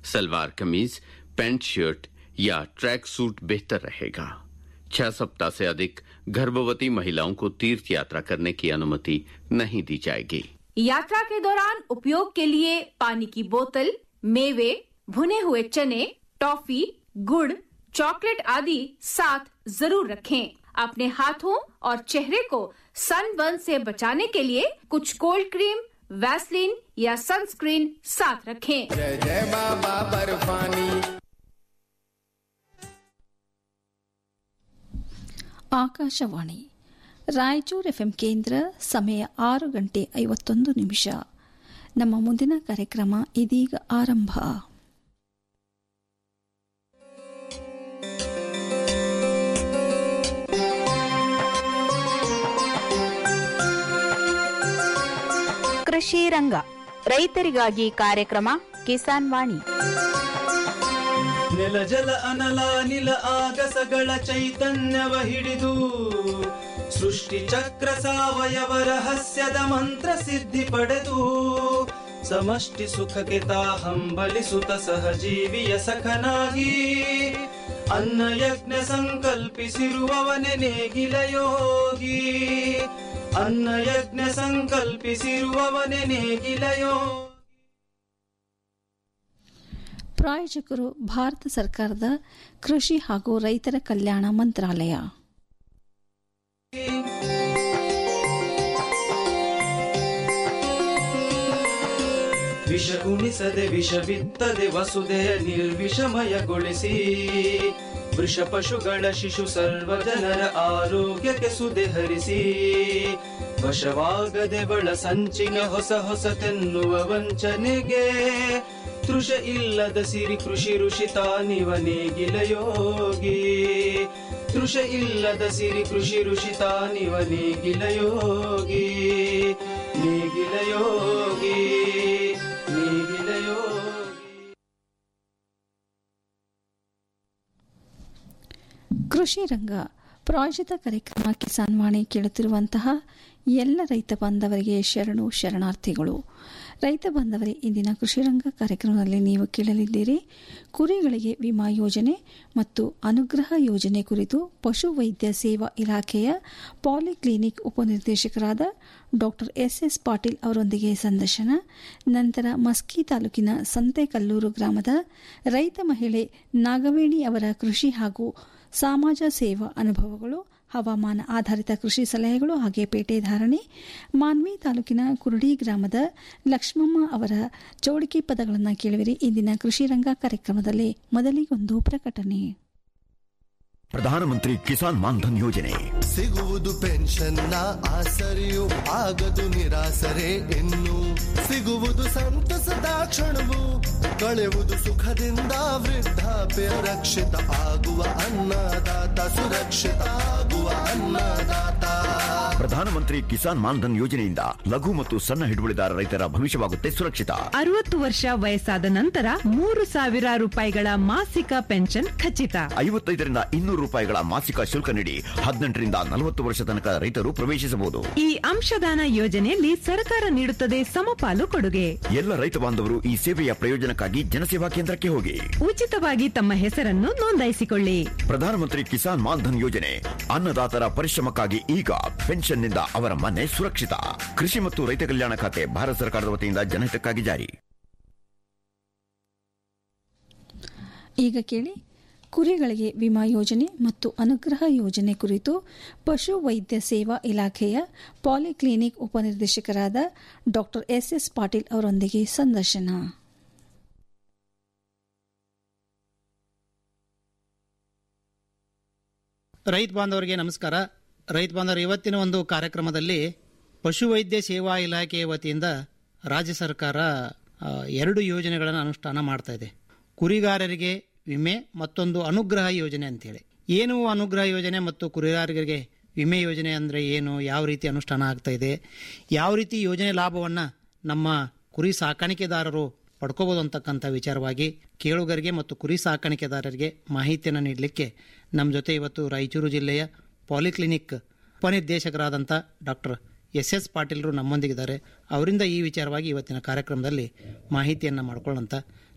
सलवार कमीज pant shirt या track suit बेहतर रहेगा छह सप्ताह से अधिक गर्भवती महिलाओं को तीर्थ यात्रा करने की अनुमति नहीं दी जाएगी यात्रा के दौरान उपयोग के लिए पानी की बोतल मेवे भुने हुए चने टॉफी गुड़ चॉकलेट आदि साथ जरूर रखें अपने हाथों और चेहरे को सनबर्न से बचाने के लिए कुछ कोल्ड क्रीम वैसलीन या सनस्क्रीन साथ रखें जय जय बाबा बर्फानी ಆಕಾಶವಾಣಿ ರಾಯಚೂರು ಎಫ್ಎಂ ಕೇಂದ್ರ ಸಮಯ ಆರು ಗಂಟೆ ಐವತ್ತೊಂದು ನಿಮಿಷ ನಮ್ಮ ಮುಂದಿನ ಕಾರ್ಯಕ್ರಮ ಇದೀಗ ಆರಂಭ ಕೃಷಿ ರಂಗ ರೈತರಿಗಾಗಿ ಕಾರ್ಯಕ್ರಮ ಕಿಸಾನ್ ವಾಣಿ ನೆಲ ಜಲ ಅನಲ ನಿಲ ಆಗಸಗಳ ಚೈತನ್ಯವ ಹಿಡಿದು ಸೃಷ್ಟಿ ಚಕ್ರ ಸಾವಯವ ರಹಸ್ಯದ ಮಂತ್ರ ಸಿದ್ಧಿ ಪಡೆದು ಸಮಷ್ಟಿ ಸುಖಕ್ಕೆ ತಾ ಹಂಬಲಿಸುತ್ತ ಸಹಜೀವಿಯ ಸಖನಾಗಿ ಅನ್ನ ಯಜ್ಞ ಸಂಕಲ್ಪಿಸಿರುವವನೆ ನೇಗಿಲ ಯೋಗಿ ಅನ್ನ ಯಜ್ಞ ಸಂಕಲ್ಪಿಸಿರುವವನೆ ನೇಗಿಲ ಯೋಗಿ ಪ್ರಾಯೋಜಕರು ಭಾರತ ಸರ್ಕಾರದ ಕೃಷಿ ಹಾಗೂ ರೈತರ ಕಲ್ಯಾಣ ಮಂತ್ರಾಲಯ ವಿಷ ಉಣಿಸದೆ ವಿಷ ಬಿತ್ತದೆ ವಸುದೆಯ ನಿರ್ವಿಷಮಯಗೊಳಿಸಿ ವೃಷ ಪಶುಗಳ ಶಿಶು ಸರ್ವ ಜನರ ಆರೋಗ್ಯಕ್ಕೆ ಸುದೆ ಹರಿಸಿ ವಶವಾಗದೆ ಬಳ ಸಂಚಿನ ಹೊಸ ಹೊಸತೆನ್ನುವ ವಂಚನೆಗೆ ತೃಷ ಇಲ್ಲದ ಸಿರಿ ಕೃಷಿ ಋಷಿ ತಾನಿವ ನೇಗಿಲ ಯೋಗಿ ತೃಷ ಇಲ್ಲದ ಸಿರಿ ಕೃಷಿ ಋಷಿ ತಾನಿವ ನೇಗಿಲ ಯೋಗಿ ನೇಗಿಲ ಯೋಗಿ ನೇಗಿಲ ಯೋಗಿ ಕೃಷಿ ರಂಗ ಪ್ರಾಯೋಜಿತ ಕಾರ್ಯಕ್ರಮ ಕಿಸಾನ್ ವಾಣಿ ಕೇಳುತ್ತಿರುವಂತಹ ಎಲ್ಲ ರೈತ ಬಾಂಧವರಿಗೆ ಶರಣು ಶರಣಾರ್ಥಿಗಳು ರೈತ ಬಾಂಧವರೇ ಇಂದಿನ ಕೃಷಿ ರಂಗ ಕಾರ್ಯಕ್ರಮದಲ್ಲಿ ನೀವು ಕೇಳಲಿದ್ದೀರಿ ಕುರಿಗಳಿಗೆ ವಿಮಾ ಯೋಜನೆ ಮತ್ತು ಅನುಗ್ರಹ ಯೋಜನೆ ಕುರಿತು ಪಶು ವೈದ್ಯ ಸೇವಾ ಇಲಾಖೆಯ ಪಾಲಿಕ್ಲಿನಿಕ್ ಉಪನಿರ್ದೇಶಕರಾದ ಡಾ ಎಸ್ಎಸ್ ಪಾಟೀಲ್ ಅವರೊಂದಿಗೆ ಸಂದರ್ಶನ ನಂತರ ಮಸ್ಕಿ ತಾಲೂಕಿನ ಸಂತೆಕಲ್ಲೂರು ಗ್ರಾಮದ ರೈತ ಮಹಿಳೆ ನಾಗವೇಣಿ ಅವರ ಕೃಷಿ ಹಾಗೂ ಸಮಾಜ ಸೇವಾ ಅನುಭವಗಳು ಹವಾಮಾನ ಆಧಾರಿತ ಕೃಷಿ ಸಲಹೆಗಳು ಹಾಗೆ ಪೇಟೆ ಧಾರಣೆ ಮಾನ್ವಿ ತಾಲೂಕಿನ ಕುರುಡಿ ಗ್ರಾಮದ ಲಕ್ಷ್ಮಮ್ಮ ಅವರ ಚೌಡಿಕೆ ಪದಗಳನ್ನು ಕೇಳುವಿರಿ ಇಂದಿನ ಕೃಷಿ ರಂಗ ಕಾರ್ಯಕ್ರಮದಲ್ಲಿ ಮೊದಲಿಗೊಂದು ಪ್ರಕಟಣೆ ಪ್ರಧಾನಮಂತ್ರಿ ಕಿಸಾನ್ ಮಾನ್ಧನ್ ಯೋಜನೆ ಸಿಗುವುದು ಪೆನ್ಷನ್ನ ಆಸರೆಯು ಆಗದು ನಿರಾಸರೆ ಇನ್ನು ಸಿಗುವುದು ಸಂತಸದ ಕ್ಷಣವು ಕಳೆಯುವುದು ಸುಖದಿಂದ ವೃದ್ಧಾಪ್ಯ ರಕ್ಷಿತ ಆಗುವ ಅನ್ನದಾತ ಸುರಕ್ಷಿತ ಆಗುವ ಅನ್ನದಾತ ಪ್ರಧಾನಮಂತ್ರಿ ಕಿಸಾನ್ ಮಾನ್ಧನ್ ಯೋಜನೆಯಿಂದ ಲಘು ಮತ್ತು ಸಣ್ಣ ಹಿಡುವಳಿದಾರ ರೈತರ ಭವಿಷ್ಯವಾಗುತ್ತೆ ಸುರಕ್ಷಿತ ಅರವತ್ತು ವರ್ಷ ವಯಸ್ಸಾದ ನಂತರ ಮೂರು ಸಾವಿರ ರೂಪಾಯಿಗಳ ಮಾಸಿಕ ಪೆನ್ಷನ್ ಖಚಿತ ಐವತ್ತೈದರಿಂದ ಇನ್ನೂರು ರೂಪಾಯಿಗಳ ಮಾಸಿಕ ಶುಲ್ಕ ನೀಡಿ ಹದಿನೆಂಟರಿಂದ ನಲವತ್ತು ವರ್ಷ ತನಕ ರೈತರು ಪ್ರವೇಶಿಸಬಹುದು ಈ ಅಂಶದಾನ ಯೋಜನೆಯಲ್ಲಿ ಸರ್ಕಾರ ನೀಡುತ್ತದೆ ಸಮಪಾಲು ಕೊಡುಗೆ ಎಲ್ಲ ರೈತ ಬಾಂಧವರು ಈ ಸೇವೆಯ ಪ್ರಯೋಜನಕ್ಕಾಗಿ ಜನಸೇವಾ ಕೇಂದ್ರಕ್ಕೆ ಹೋಗಿ ಉಚಿತವಾಗಿ ತಮ್ಮ ಹೆಸರನ್ನು ನೋಂದಾಯಿಸಿಕೊಳ್ಳಿ ಪ್ರಧಾನಮಂತ್ರಿ ಕಿಸಾನ್ ಮಾನ್ಧನ್ ಯೋಜನೆ ಅನ್ನದಾತರ ಪರಿಶ್ರಮಕ್ಕಾಗಿ ಈಗ ಪೆನ್ಷನ್ನಿಂದ ಅವರ ಮನೆ ಸುರಕ್ಷಿತ ಕೃಷಿ ಮತ್ತು ರೈತ ಕಲ್ಯಾಣ ಖಾತೆ ಭಾರತ ಸರ್ಕಾರದ ವತಿಯಿಂದ ಜನಹಿತಕ್ಕಾಗಿ ಜಾರಿ ಈಗ ಕೇಳಿ ಕುರಿಗಳಿಗೆ ವಿಮಾ ಯೋಜನೆ ಮತ್ತು ಅನುಗ್ರಹ ಯೋಜನೆ ಕುರಿತು ಪಶು ವೈದ್ಯ ಸೇವಾ ಇಲಾಖೆಯ ಪಾಲಿಕ್ಲಿನಿಕ್ ಉಪನಿರ್ದೇಶಕರಾದ ಡಾ ಎಸ್ಎಸ್ ಪಾಟೀಲ್ ಅವರೊಂದಿಗೆ ಸಂದರ್ಶನ ರೈತ ಬಾಂಧವರಿಗೆ ನಮಸ್ಕಾರ ರೈತ ಬಾಂಧವರು ಇವತ್ತಿನ ಒಂದು ಕಾರ್ಯಕ್ರಮದಲ್ಲಿ ಪಶುವೈದ್ಯ ಸೇವಾ ಇಲಾಖೆಯ ವತಿಯಿಂದ ರಾಜ್ಯ ಸರ್ಕಾರ ಆ, ಎರಡು ಯೋಜನೆಗಳನ್ನು ಅನುಷ್ಠಾನ ಮಾಡ್ತಾ ಇದೆ ಕುರಿಗಾರರಿಗೆ ವಿಮೆ ಮತ್ತೊಂದು ಅನುಗ್ರಹ ಯೋಜನೆ ಅಂತೇಳಿ ಏನು ಅನುಗ್ರಹ ಯೋಜನೆ ಮತ್ತು ಕುರಿಗಾರರಿಗೆ ವಿಮೆ ಯೋಜನೆ ಅಂದರೆ ಏನು ಯಾವ ರೀತಿ ಅನುಷ್ಠಾನ ಆಗ್ತಾ ಇದೆ ಯಾವ ರೀತಿ ಯೋಜನೆ ಲಾಭವನ್ನು ನಮ್ಮ ಕುರಿ ಸಾಕಾಣಿಕೆದಾರರು ಪಡ್ಕೋಬೋದು ಅಂತಕ್ಕಂಥ ವಿಚಾರವಾಗಿ ಕೇಳುಗರಿಗೆ ಮತ್ತು ಕುರಿ ಸಾಕಾಣಿಕೆದಾರರಿಗೆ ಮಾಹಿತಿಯನ್ನು ನೀಡಲಿಕ್ಕೆ ನಮ್ಮ ಜೊತೆ ಇವತ್ತು ರಾಯಚೂರು ಜಿಲ್ಲೆಯ ಪಾಲಿಕ್ಲಿನಿಕ್ ಉಪನಿರ್ದೇಶಕರಾದಂಥ ಡಾಕ್ಟರ್ ಎಸ್ ಎಸ್ ಪಾಟೀಲ್ರು ನಮ್ಮೊಂದಿಗಿದ್ದಾರೆ ಅವರಿಂದ ಈ ವಿಚಾರವಾಗಿ ಇವತ್ತಿನ ಕಾರ್ಯಕ್ರಮದಲ್ಲಿ ಮಾಹಿತಿಯನ್ನು ಮಾಡ್ಕೊಳ್ಳೋಂಥ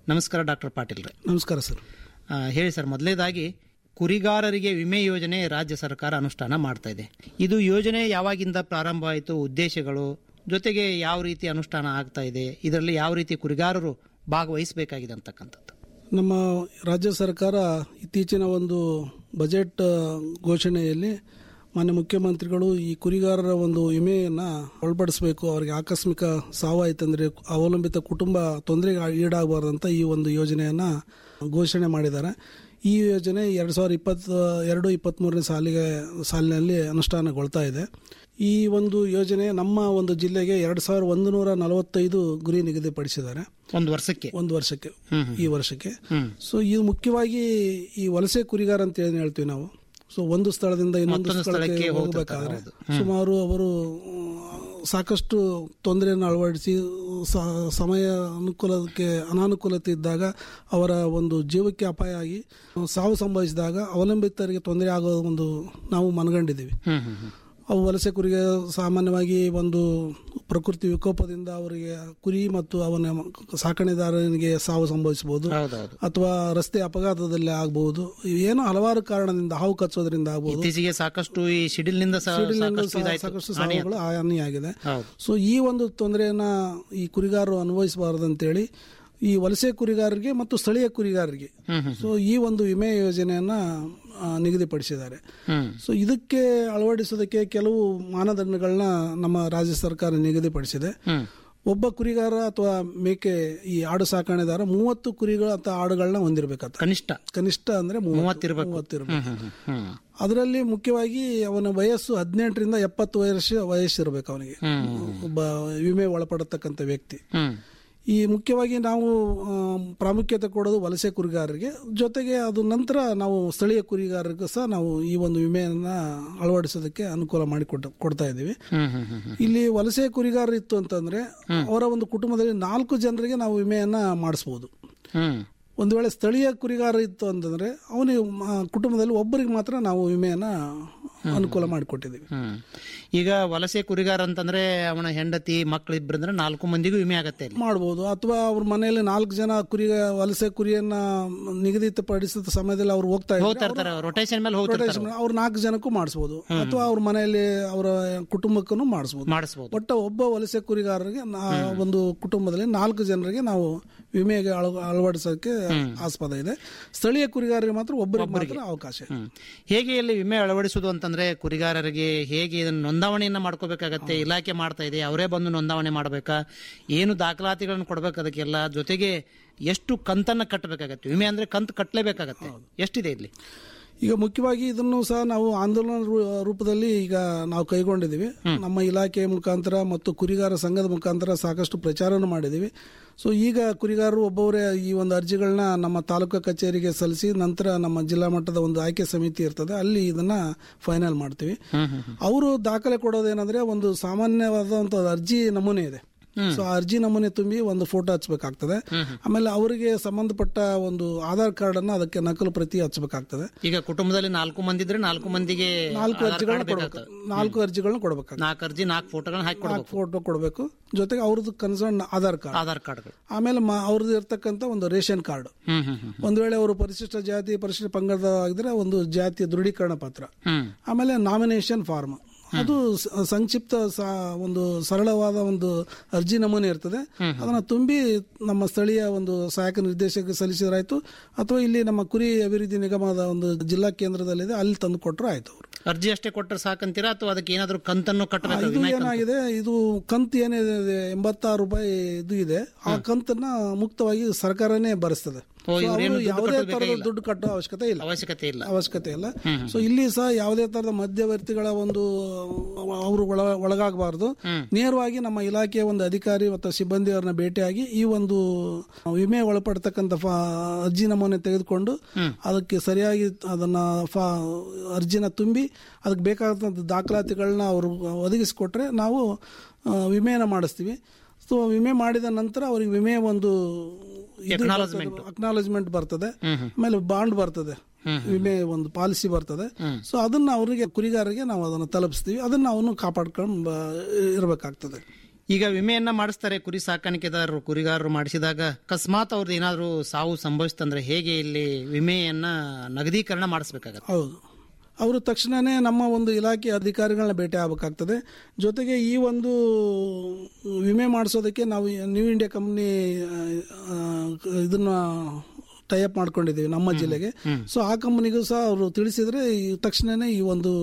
ನಮಸ್ಕಾರ ಡಾಕ್ಟರ್ ಪಾಟೀಲ್ ರೇ ನಮಸ್ಕಾರ ಸರ್ ಆ, ಹೇಳಿ ಸರ್ ಮೊದಲನೇದಾಗಿ ಕುರಿಗಾರರಿಗೆ ವಿಮೆ ಯೋಜನೆ ರಾಜ್ಯ ಸರ್ಕಾರ ಅನುಷ್ಠಾನ ಮಾಡ್ತಾ ಇದೆ ಇದು ಯೋಜನೆ ಯಾವಾಗಿಂದ ಪ್ರಾರಂಭ ಆಯಿತು ಉದ್ದೇಶಗಳು ಜೊತೆಗೆ ಯಾವ ರೀತಿ ಅನುಷ್ಠಾನ ಆಗ್ತಾ ಇದೆ ಇದರಲ್ಲಿ ಯಾವ ರೀತಿ ಕುರಿಗಾರರು ಭಾಗವಹಿಸಬೇಕಾಗಿದೆ ಅಂತಕ್ಕಂಥದ್ದು ನಮ್ಮ ರಾಜ್ಯ ಸರ್ಕಾರ ಇತ್ತೀಚಿನ ಒಂದು ಬಜೆಟ್ ಆ, ಘೋಷಣೆಯಲ್ಲಿ ಮಾನ್ಯ ಮುಖ್ಯಮಂತ್ರಿಗಳು ಈ ಕುರಿಗಾರರ ಒಂದು ವಿಮೆಯನ್ನು ಒಳಪಡಿಸಬೇಕು ಅವರಿಗೆ ಆಕಸ್ಮಿಕ ಸಾವಾಯಿತಂದ್ರೆ ಅವಲಂಬಿತ ಕುಟುಂಬ ತೊಂದರೆಗೆ ಈಡಾಗಬಾರ್ದಂತ ಈ ಒಂದು ಯೋಜನೆಯನ್ನು ಘೋಷಣೆ ಮಾಡಿದ್ದಾರೆ ಈ ಯೋಜನೆ ಎರಡು ಸಾವಿರದ ಇಪ್ಪತ್ತು ಎರಡು ಇಪ್ಪತ್ತ್ಮೂರನೇ ಸಾಲಿಗೆ ಸಾಲಿನಲ್ಲಿ ಅನುಷ್ಠಾನಗೊಳ್ತಾ ಇದೆ ಈ ಒಂದು ಯೋಜನೆ ನಮ್ಮ ಒಂದು ಜಿಲ್ಲೆಗೆ ಎರಡು ಸಾವಿರದ ಒಂದು ನೂರ ನಲವತ್ತೈದು ಗುರಿ ನಿಗದಿಪಡಿಸಿದ್ದಾರೆ ಒಂದು ವರ್ಷಕ್ಕೆ ಒಂದು ವರ್ಷಕ್ಕೆ ಹ್ಮ್ ಹ್ಮ್. ಈ ವರ್ಷಕ್ಕೆ ಹ್ಮ್. ಸೊ ಇದು ಮುಖ್ಯವಾಗಿ ಈ ವಲಸೆ ಕುರಿಗಾರ ಅಂತ ಏನು ಹೇಳ್ತೀವಿ ನಾವು ಸೊ ಒಂದು ಸ್ಥಳದಿಂದ ಇನ್ನೊಂದು ಮತ್ತೊಂದು ಸ್ಥಳಕ್ಕೆ ಸ್ಥಳಕ್ಕೆ ಹೋಗಬೇಕಾದ್ರೆ ಹೋಗ್ತಿರ್ತಾರೆ, ಹೌದು. ಹ್ಮ್. ಸುಮಾರು ಅವರು ಆ, ಸಾಕಷ್ಟು ತೊಂದರೆಯನ್ನು ಅಳವಡಿಸಿ ಸ- ಸಮಯ ಅನುಕೂಲಕ್ಕೆ ಅನಾನುಕೂಲತೆ ಇದ್ದಾಗ ಅವರ ಒಂದು ಜೀವಕ್ಕೆ ಅಪಾಯ ಆಗಿ ಸಾವು ಸಂಭವಿಸಿದಾಗ ಅವಲಂಬಿತರಿಗೆ ತೊಂದರೆ ಆಗೋ ಒಂದು ನಾವು ಮನಗಂಡಿದ್ದೀವಿ ಹ್ಮ್ ಹ್ಮ್ ಹ್ಮ್. ಅವು ವಲಸೆ ಕುರಿಗೆ ಸಾಮಾನ್ಯವಾಗಿ ಒಂದು ಪ್ರಕೃತಿ ವಿಕೋಪದಿಂದ ಅವರಿಗೆ ಕುರಿ ಮತ್ತು ಅವನ ಸಾಕಣೆದಾರನಿಗೆ ಸಾವು ಸಂಭವಿಸಬಹುದು ಹೌದೌದು ಅಥವಾ ರಸ್ತೆ ಅಪಘಾತದಲ್ಲಿ ಆಗಬಹುದು ಏನೋ ಹಲವಾರು ಕಾರಣದಿಂದ ಹಾವು ಕಚ್ಚೋದ್ರಿಂದ ಆಗಬಹುದು ಇತ್ತೀಚೆಗೆ ಸಾಕಷ್ಟು ಈ ಸಿಡಿಲ್ನಿಂದ ಸಹ ಸಿಡಿಲಿನಿಂದ ಸಾಕಷ್ಟು ಸಹ ಇದಾಯ್ತು. ಸಾಕಷ್ಟು ಹಾನಿ ಸಾವುಗಳು ಹಾನಿಯಾಗಿದೆ ಹೌದು ಸೊ ಈ ಒಂದು ತೊಂದರೆಯನ್ನ ಈ ಕುರಿಗಾರರು ಅನುಭವಿಸಬಾರದಂತೇಳಿ ಈ ವಲಸೆ ಕುರಿಗಾರರಿಗೆ ಮತ್ತು ಸ್ಥಳೀಯ ಕುರಿಗಾರರಿಗೆ ಹ್ಮ್ ಹ್ಮ್ ಸೊ ಈ ಒಂದು ವಿಮೆ ಯೋಜನೆಯನ್ನ ಆ, ನಿಗದಿಪಡಿಸಿದ್ದಾರೆ ಹ್ಮ್ ಸೊ ಇದಕ್ಕೆ ಅಳವಡಿಸೋದಕ್ಕೆ ಕೆಲವು ಮಾನದಂಡಗಳನ್ನ ನಮ್ಮ ರಾಜ್ಯ ಸರ್ಕಾರ ನಿಗದಿಪಡಿಸಿದೆ ಹ್ಮ್ ಒಬ್ಬ ಕುರಿಗಾರ ಅಥವಾ ಮೇಕೆ ಈ ಆಡು ಸಾಕಣೆದಾರ ಮೂವತ್ತು ಕುರಿಗಳು ಅಥವಾ ಆಡುಗಳನ್ನ ಹೊಂದಿರಬೇಕಂತ ಕನಿಷ್ಠ ಕನಿಷ್ಠ ಅಂದ್ರೆ ಮೂವತ್ತಿರ್ಬೇಕು. ಮೂವತ್ತಿರ್ಬೇಕು ಹ್ಮ್ ಹ್ಮ್ ಹ್ಮ್ ಅದರಲ್ಲಿ ಮುಖ್ಯವಾಗಿ ಅವನ ವಯಸ್ಸು ಹದಿನೆಂಟರಿಂದ ಎಪ್ಪತ್ತು ವರ್ಷ ವಯಸ್ಸಿರಬೇಕು ಅವನಿಗೆ ಹ್ಮ್ ಒಬ್ಬ ವಿಮೆ ಒಳಪಡತಕ್ಕಂಥ ವ್ಯಕ್ತಿ ಹ್ಮ್ ಈ ಮುಖ್ಯವಾಗಿ ನಾವು ಆ, ಪ್ರಾಮುಖ್ಯತೆ ಕೊಡೋದು ವಲಸೆ ಕುರಿಗಾರರಿಗೆ ಜೊತೆಗೆ ಅದು ನಂತರ ನಾವು ಸ್ಥಳೀಯ ಕುರಿಗಾರರಿಗೂ ಸಹ ನಾವು ಈ ಒಂದು ವಿಮೆಯನ್ನ ಅಳವಡಿಸೋದಕ್ಕೆ ಅನುಕೂಲ ಮಾಡಿ ಕೊಟ್ಟ ಕೊಡ್ತಾ ಇದ್ದೀವಿ ಹ್ಮ್ ಹ್ಮ್ ಹ್ಮ್ ಹ್ಮ್ ಇಲ್ಲಿ ವಲಸೆ ಕುರಿಗಾರ ಇತ್ತು ಅಂತಂದ್ರೆ ಅವರ ಒಂದು ಕುಟುಂಬದಲ್ಲಿ ನಾಲ್ಕು ಜನರಿಗೆ ನಾವು ವಿಮೆಯನ್ನ ಮಾಡಿಸ್ಬೋದು ಹ್ಮ್ ಒಂದು ವೇಳೆ ಸ್ಥಳೀಯ ಕುರಿಗಾರ ಇತ್ತು ಅಂತಂದ್ರೆ ಅವನಿಗೆ ಮ- ಕುಟುಂಬದಲ್ಲಿ ಒಬ್ಬರಿಗೆ ಮಾತ್ರ ನಾವು ವಿಮೆಯನ್ನ ಅನುಕೂಲ ಮಾಡಿಕೊಟ್ಟಿದ್ದೀವಿ ಹ್ಮ್ ಈಗ ವಲಸೆ ಕುರಿಗಾರ ಅಂತಂದ್ರೆ ಅವನ ಹೆಂಡತಿ ಮಕ್ಕಳು ಇಬ್ಬರಂದ್ರೆ ನಾಲ್ಕು ಮಂದಿಗೂ ವಿಮೆ ಆಗತ್ತೆ ಇಲ್ಲಿ ಮಾಡ್ಬೋದು ಅಥವಾ ಅವ್ರ ಮನೆಯಲ್ಲಿ ನಾಲ್ಕು ಜನ ಕುರಿ ವಲಸೆ ಕುರಿಯನ್ನ ನಿಗದಿತಪಡಿಸಿದ ಸಮಯದಲ್ಲಿ ಅವ್ರು ಹೋಗ್ತಾ ಹೋಗ್ತಾ ಇರ್ತಾರೆ ರೊಟೇಷನ್ ಮೇಲೆ ಹೋಗ್ತಿರ್ತಾರೆ ಇದ್ರೆ ಅವ್ರು ನಾಲ್ಕು ಜನಕ್ಕೂ ಮಾಡಿಸ್ಬೋದು ಅಥವಾ ಅವ್ರ ಮನೆಯಲ್ಲಿ ಅವರ ಕುಟುಂಬಕ್ಕೂ ಮಾಡಿಸ್ಬೋದು ಮಾಡಿಸ್ಬೋದು ಒಟ್ಟ ಒಬ್ಬ ವಲಸೆ ಕುರಿಗಾರರಿಗೆ ನಾ- ಒಂದು ಕುಟುಂಬದಲ್ಲಿ ನಾಲ್ಕು ಜನರಿಗೆ ನಾವು ವಿಮೆಗೆ ಅಳ- ಅಳವಡಿಸೋಕೆ ಆಸ್ಪದ ಇದೆ ಸ್ಥಳೀಯ ಕುರಿಗಾರರಿಗೆ ಮಾತ್ರ ಒಬ್ಬರಿಗೆ ಮಾತ್ರ ಅವಕಾಶ ಇದೆ. ಹ್ಮ್. ಹೇಗೆ ಇಲ್ಲಿ ವಿಮೆ ಅಳವಡಿಸುವುದು ಅಂತಂದ್ರೆ ಕುರಿಗಾರರಿಗೆ ಹೇಗೆ ಇದನ್ನು ನೋಂದಾವಣೆಯನ್ನ ಮಾಡ್ಕೋಬೇಕಾಗತ್ತೆ ಇಲಾಖೆ ಮಾಡ್ತಾ ಇದೆ ಅವರೇ ಬಂದು ನೋಂದಾವಣೆ ಮಾಡಬೇಕಾ ಏನು ದಾಖಲಾತಿಗಳನ್ನು ಕೊಡ್ಬೇಕು ಅದಕ್ಕೆಲ್ಲ ಜೊತೆಗೆ ಎಷ್ಟು ಕಂತನ್ನ ಕಟ್ಟಬೇಕಾಗತ್ತೆ ವಿಮೆ ಅಂದ್ರೆ ಕಂತು ಕಟ್ಟಲೇಬೇಕಾಗತ್ತೆ ಎಷ್ಟಿದೆ ಇಲ್ಲಿ ಈಗ ಮುಖ್ಯವಾಗಿ ಇದನ್ನು ಸಹ ನಾವು ಆಂದೋಲನ ರೂ- ರೂಪದಲ್ಲಿ ಈಗ ನಾವು ಕೈಗೊಂಡಿದ್ದೀವಿ ನಮ್ಮ ಇಲಾಖೆ ಮುಖಾಂತರ ಮತ್ತು ಕುರಿಗಾರ ಸಂಘದ ಮುಖಾಂತರ ಸಾಕಷ್ಟು ಪ್ರಚಾರವನ್ನು ಮಾಡಿದ್ದೀವಿ ಸೊ ಈಗ ಕುರಿಗಾರರು ಒಬ್ಬೊಬ್ಬರೇ ಈ ಒಂದು ಅರ್ಜಿಗಳನ್ನ ನಮ್ಮ ತಾಲೂಕು ಕಚೇರಿಗೆ ಸಲ್ಲಿಸಿ ನಂತರ ನಮ್ಮ ಜಿಲ್ಲಾ ಮಟ್ಟದ ಒಂದು ಆಯ್ಕೆ ಸಮಿತಿ ಇರ್ತದೆ ಅಲ್ಲಿ ಇದನ್ನ ಫೈನಲ್ ಮಾಡ್ತೀವಿ ಅವರು ದಾಖಲೆ ಕೊಡೋದೇನಂದ್ರೆ ಒಂದು ಸಾಮಾನ್ಯವಾದಂತ ಅರ್ಜಿ ನಮೂನೆ ಇದೆ ಸೊ ಆ ಅರ್ಜಿ ನಮೂನೆ ತುಂಬಿ ಒಂದು ಫೋಟೋ ಹಚ್ಚಬೇಕಾಗ್ತದೆ ಆಮೇಲೆ ಅವರಿಗೆ ಸಂಬಂಧಪಟ್ಟ ಒಂದು ಆಧಾರ್ ಕಾರ್ಡ್ ಅನ್ನ ಅದಕ್ಕೆ ನಕಲು ಪ್ರತಿ ಹಚ್ಚಬೇಕಾಗ್ತದೆ ಈಗ ಕುಟುಂಬದಲ್ಲಿ ನಾಲ್ಕು ಮಂದಿ ಇದ್ರೆ ನಾಲ್ಕು ಮಂದಿಗೆ ನಾಲ್ಕು ಆಧಾರ್ ಅರ್ಜಿಗಳನ್ನ ಕಾರ್ಡ್ ಕೊಡಬೇಕು ಬೇಕಾಗ್ತದೆ. ನಾಲ್ಕು ಅರ್ಜಿಗಳನ್ನ ಕೊಡಬೇಕಾಗ್ತದೆ ನಾಲ್ಕು ಅರ್ಜಿ ನಾಲ್ಕು ಫೋಟೋಗಳನ್ನ ಹಾಕಿ ಕೊಡ್ಬೇಕು ಫೋಟೋ ಕೊಡಬೇಕು ಜೊತೆಗೆ ಅವ್ರದ್ದು ಕನ್ಸರ್ನ್ ಆಧಾರ್ ಕಾರ್ಡ್ ಆಧಾರ್ ಕಾರ್ಡ್ಗಳು ಆಮೇಲೆ ಮ- ಅವ್ರದ್ದು ಇರ್ತಕ್ಕಂಥ ಒಂದು ರೇಷನ್ ಕಾರ್ಡ್ ಹ್ಮ್ ಹ್ಮ್ ಹ್ಮ್ ಒಂದು ವೇಳೆ ಅವರು ಪರಿಶಿಷ್ಟ ಜಾತಿ ಪರಿಶಿಷ್ಟ ಪಂಗಡದ ಆಗಿದ್ರೆ ಒಂದು ಜಾತಿಯ ದೃಢೀಕರಣ ಪತ್ರ ಹ್ಮ್ ಆಮೇಲೆ ನಾಮಿನೇಷನ್ ಫಾರ್ಮ್ ಅದು ಸ- ಸಂಕ್ಷಿಪ್ತ ಸ- ಒಂದು ಸರಳವಾದ ಒಂದು ಅರ್ಜಿ ನಮೂನೆ ಇರ್ತದೆ ಅದನ್ನ ತುಂಬಿ ನಮ್ಮ ಸ್ಥಳೀಯ ಒಂದು ಸಹಾಯಕ ನಿರ್ದೇಶಕ ಸಲ್ಲಿಸಿದ್ರಾಯ್ತು ಅಥವಾ ಇಲ್ಲಿ ನಮ್ಮ ಕುರಿ ಅಭಿವೃದ್ಧಿ ನಿಗಮದ ಒಂದು ಜಿಲ್ಲಾ ಕೇಂದ್ರದಲ್ಲಿದೆ ಅಲ್ಲಿ ತಂದು ಕೊಟ್ಟರು ಆಯ್ತು ಅವರು ಅರ್ಜಿ ಅಷ್ಟೇ ಕೊಟ್ಟರೆ ಸಾಕಂತೀರಾ ಅಥವಾ ಅದಕ್ಕೆ ಏನಾದ್ರೂ ಕಂತನ್ನು ಕಟ್ಟಬೇಕು ಇದು ಏನಾಗಿದೆ ಇದು ಕಂತು ಏನಿದೆ ಎಂಬತ್ತಾರು ರೂಪಾಯಿ ಇದು ಇದೆ ಆ ಕಂತನ್ನ ಮುಕ್ತವಾಗಿ ಸರ್ಕಾರನೇ ಭರಿಸ್ತದೆ ಓ, So ಇವ್ರೇನು ಅವರು ದುಡ್ಡು ಯಾವುದೇ ಕಟ್ಟೋದು ತರದ ಬೇಕಾಗಿಲ್ಲ. ದುಡ್ಡು ಕಟ್ಟೋ ಅವಶ್ಯಕತೆ ಇಲ್ಲ ಅವಶ್ಯಕತೆ ಇಲ್ಲ ಅವಶ್ಯಕತೆ ಇಲ್ಲ ಸೊ ಇಲ್ಲಿ ಸಹ ಯಾವುದೇ ತರದ ಮಧ್ಯವರ್ತಿಗಳ ಒಂದು ಅವರು ಒಳ ಒಳಗಾಗಬಾರ್ದು ನೇರವಾಗಿ ನಮ್ಮ ಇಲಾಖೆಯ ಒಂದು ಅಧಿಕಾರಿ ಮತ್ತು ಸಿಬ್ಬಂದಿಯವರನ್ನ ಭೇಟಿಯಾಗಿ ಈ ಒಂದು ವಿಮೆ ಒಳಪಡ್ತಕ್ಕಂಥ ಫಾ- ಅರ್ಜಿ ನಮೂನೆ ತೆಗೆದುಕೊಂಡು ಅದಕ್ಕೆ ಸರಿಯಾಗಿ ಅದನ್ನ ಫಾ ಅರ್ಜಿನ ತುಂಬಿ ಅದಕ್ಕೆ ಬೇಕಾದಂಥ ದಾಖಲಾತಿಗಳನ್ನ ಅವರು ಒದಗಿಸಿಕೊಟ್ರೆ ನಾವು ಆ, ವಿಮೆಯನ್ನು ಮಾಡಿಸ್ತೀವಿ ಸೊ ವಿಮೆ ಮಾಡಿದ ನಂತರ ಅವರಿಗೆ ವಿಮೆ ಒಂದು ಅಕ್ನಾಲಜ್ಮೆಂಟ್ ಬರ್ತದೆ ಆಮೇಲೆ ಬಾಂಡ್ ಬರ್ತದೆ ವಿಮೆ ಒಂದು ಪಾಲಿಸಿ ಬರ್ತದೆ ಸೊ ಅದನ್ನ ಅವರಿಗೆ ಕುರಿಗಾರರಿಗೆ ನಾವು ಅದನ್ನ ತಲುಪಿಸ್ತೀವಿ ಅದನ್ನ ಅವನು ಕಾಪಾಡ್ಕೊಂಡು ಬ- ಇರ್ಬೇಕಾಗ್ತದೆ ಈಗ ವಿಮೆಯನ್ನ ಮಾಡಿಸ್ತಾರೆ ಕುರಿ ಸಾಕಾಣಿಕೆದಾರರು ಕುರಿಗಾರರು ಮಾಡಿಸಿದಾಗ ಅಕಸ್ಮಾತ್ ಅವ್ರದ್ದು ಏನಾದ್ರು ಸಾವು ಸಂಭವಿಸ್ತಂದ್ರೆ ಹೇಗೆ ಇಲ್ಲಿ ವಿಮೆಯನ್ನ ನಗದೀಕರಣ ಮಾಡಿಸ್ಬೇಕಾಗತ್ತೆ ಹೌದು ಅವರು ತಕ್ಷಣವೇ ನಮ್ಮ ಒಂದು ಇಲಾಖೆ ಅಧಿಕಾರಿಗಳನ್ನ ಭೇಟಿ ಆಗಬೇಕಾಗ್ತದೆ ಜೊತೆಗೆ ಈ ಒಂದು ವಿಮೆ ಮಾಡಿಸೋದಕ್ಕೆ ನಾವು ನ್ಯೂ ಇಂಡಿಯಾ ಕಂಪ್ನಿ ಇದನ್ನ ಟೈಅಪ್ ಮಾಡ್ಕೊಂಡಿದ್ದೀವಿ ನಮ್ಮ ಜಿಲ್ಲೆಗೆ ಸೊ ಆ ಕಂಪನಿಗೂ ಸಹ ಅವರು ತಿಳಿಸಿದ್ರೆ ಈ ತಕ್ಷಣನೇ ಈ ಒಂದು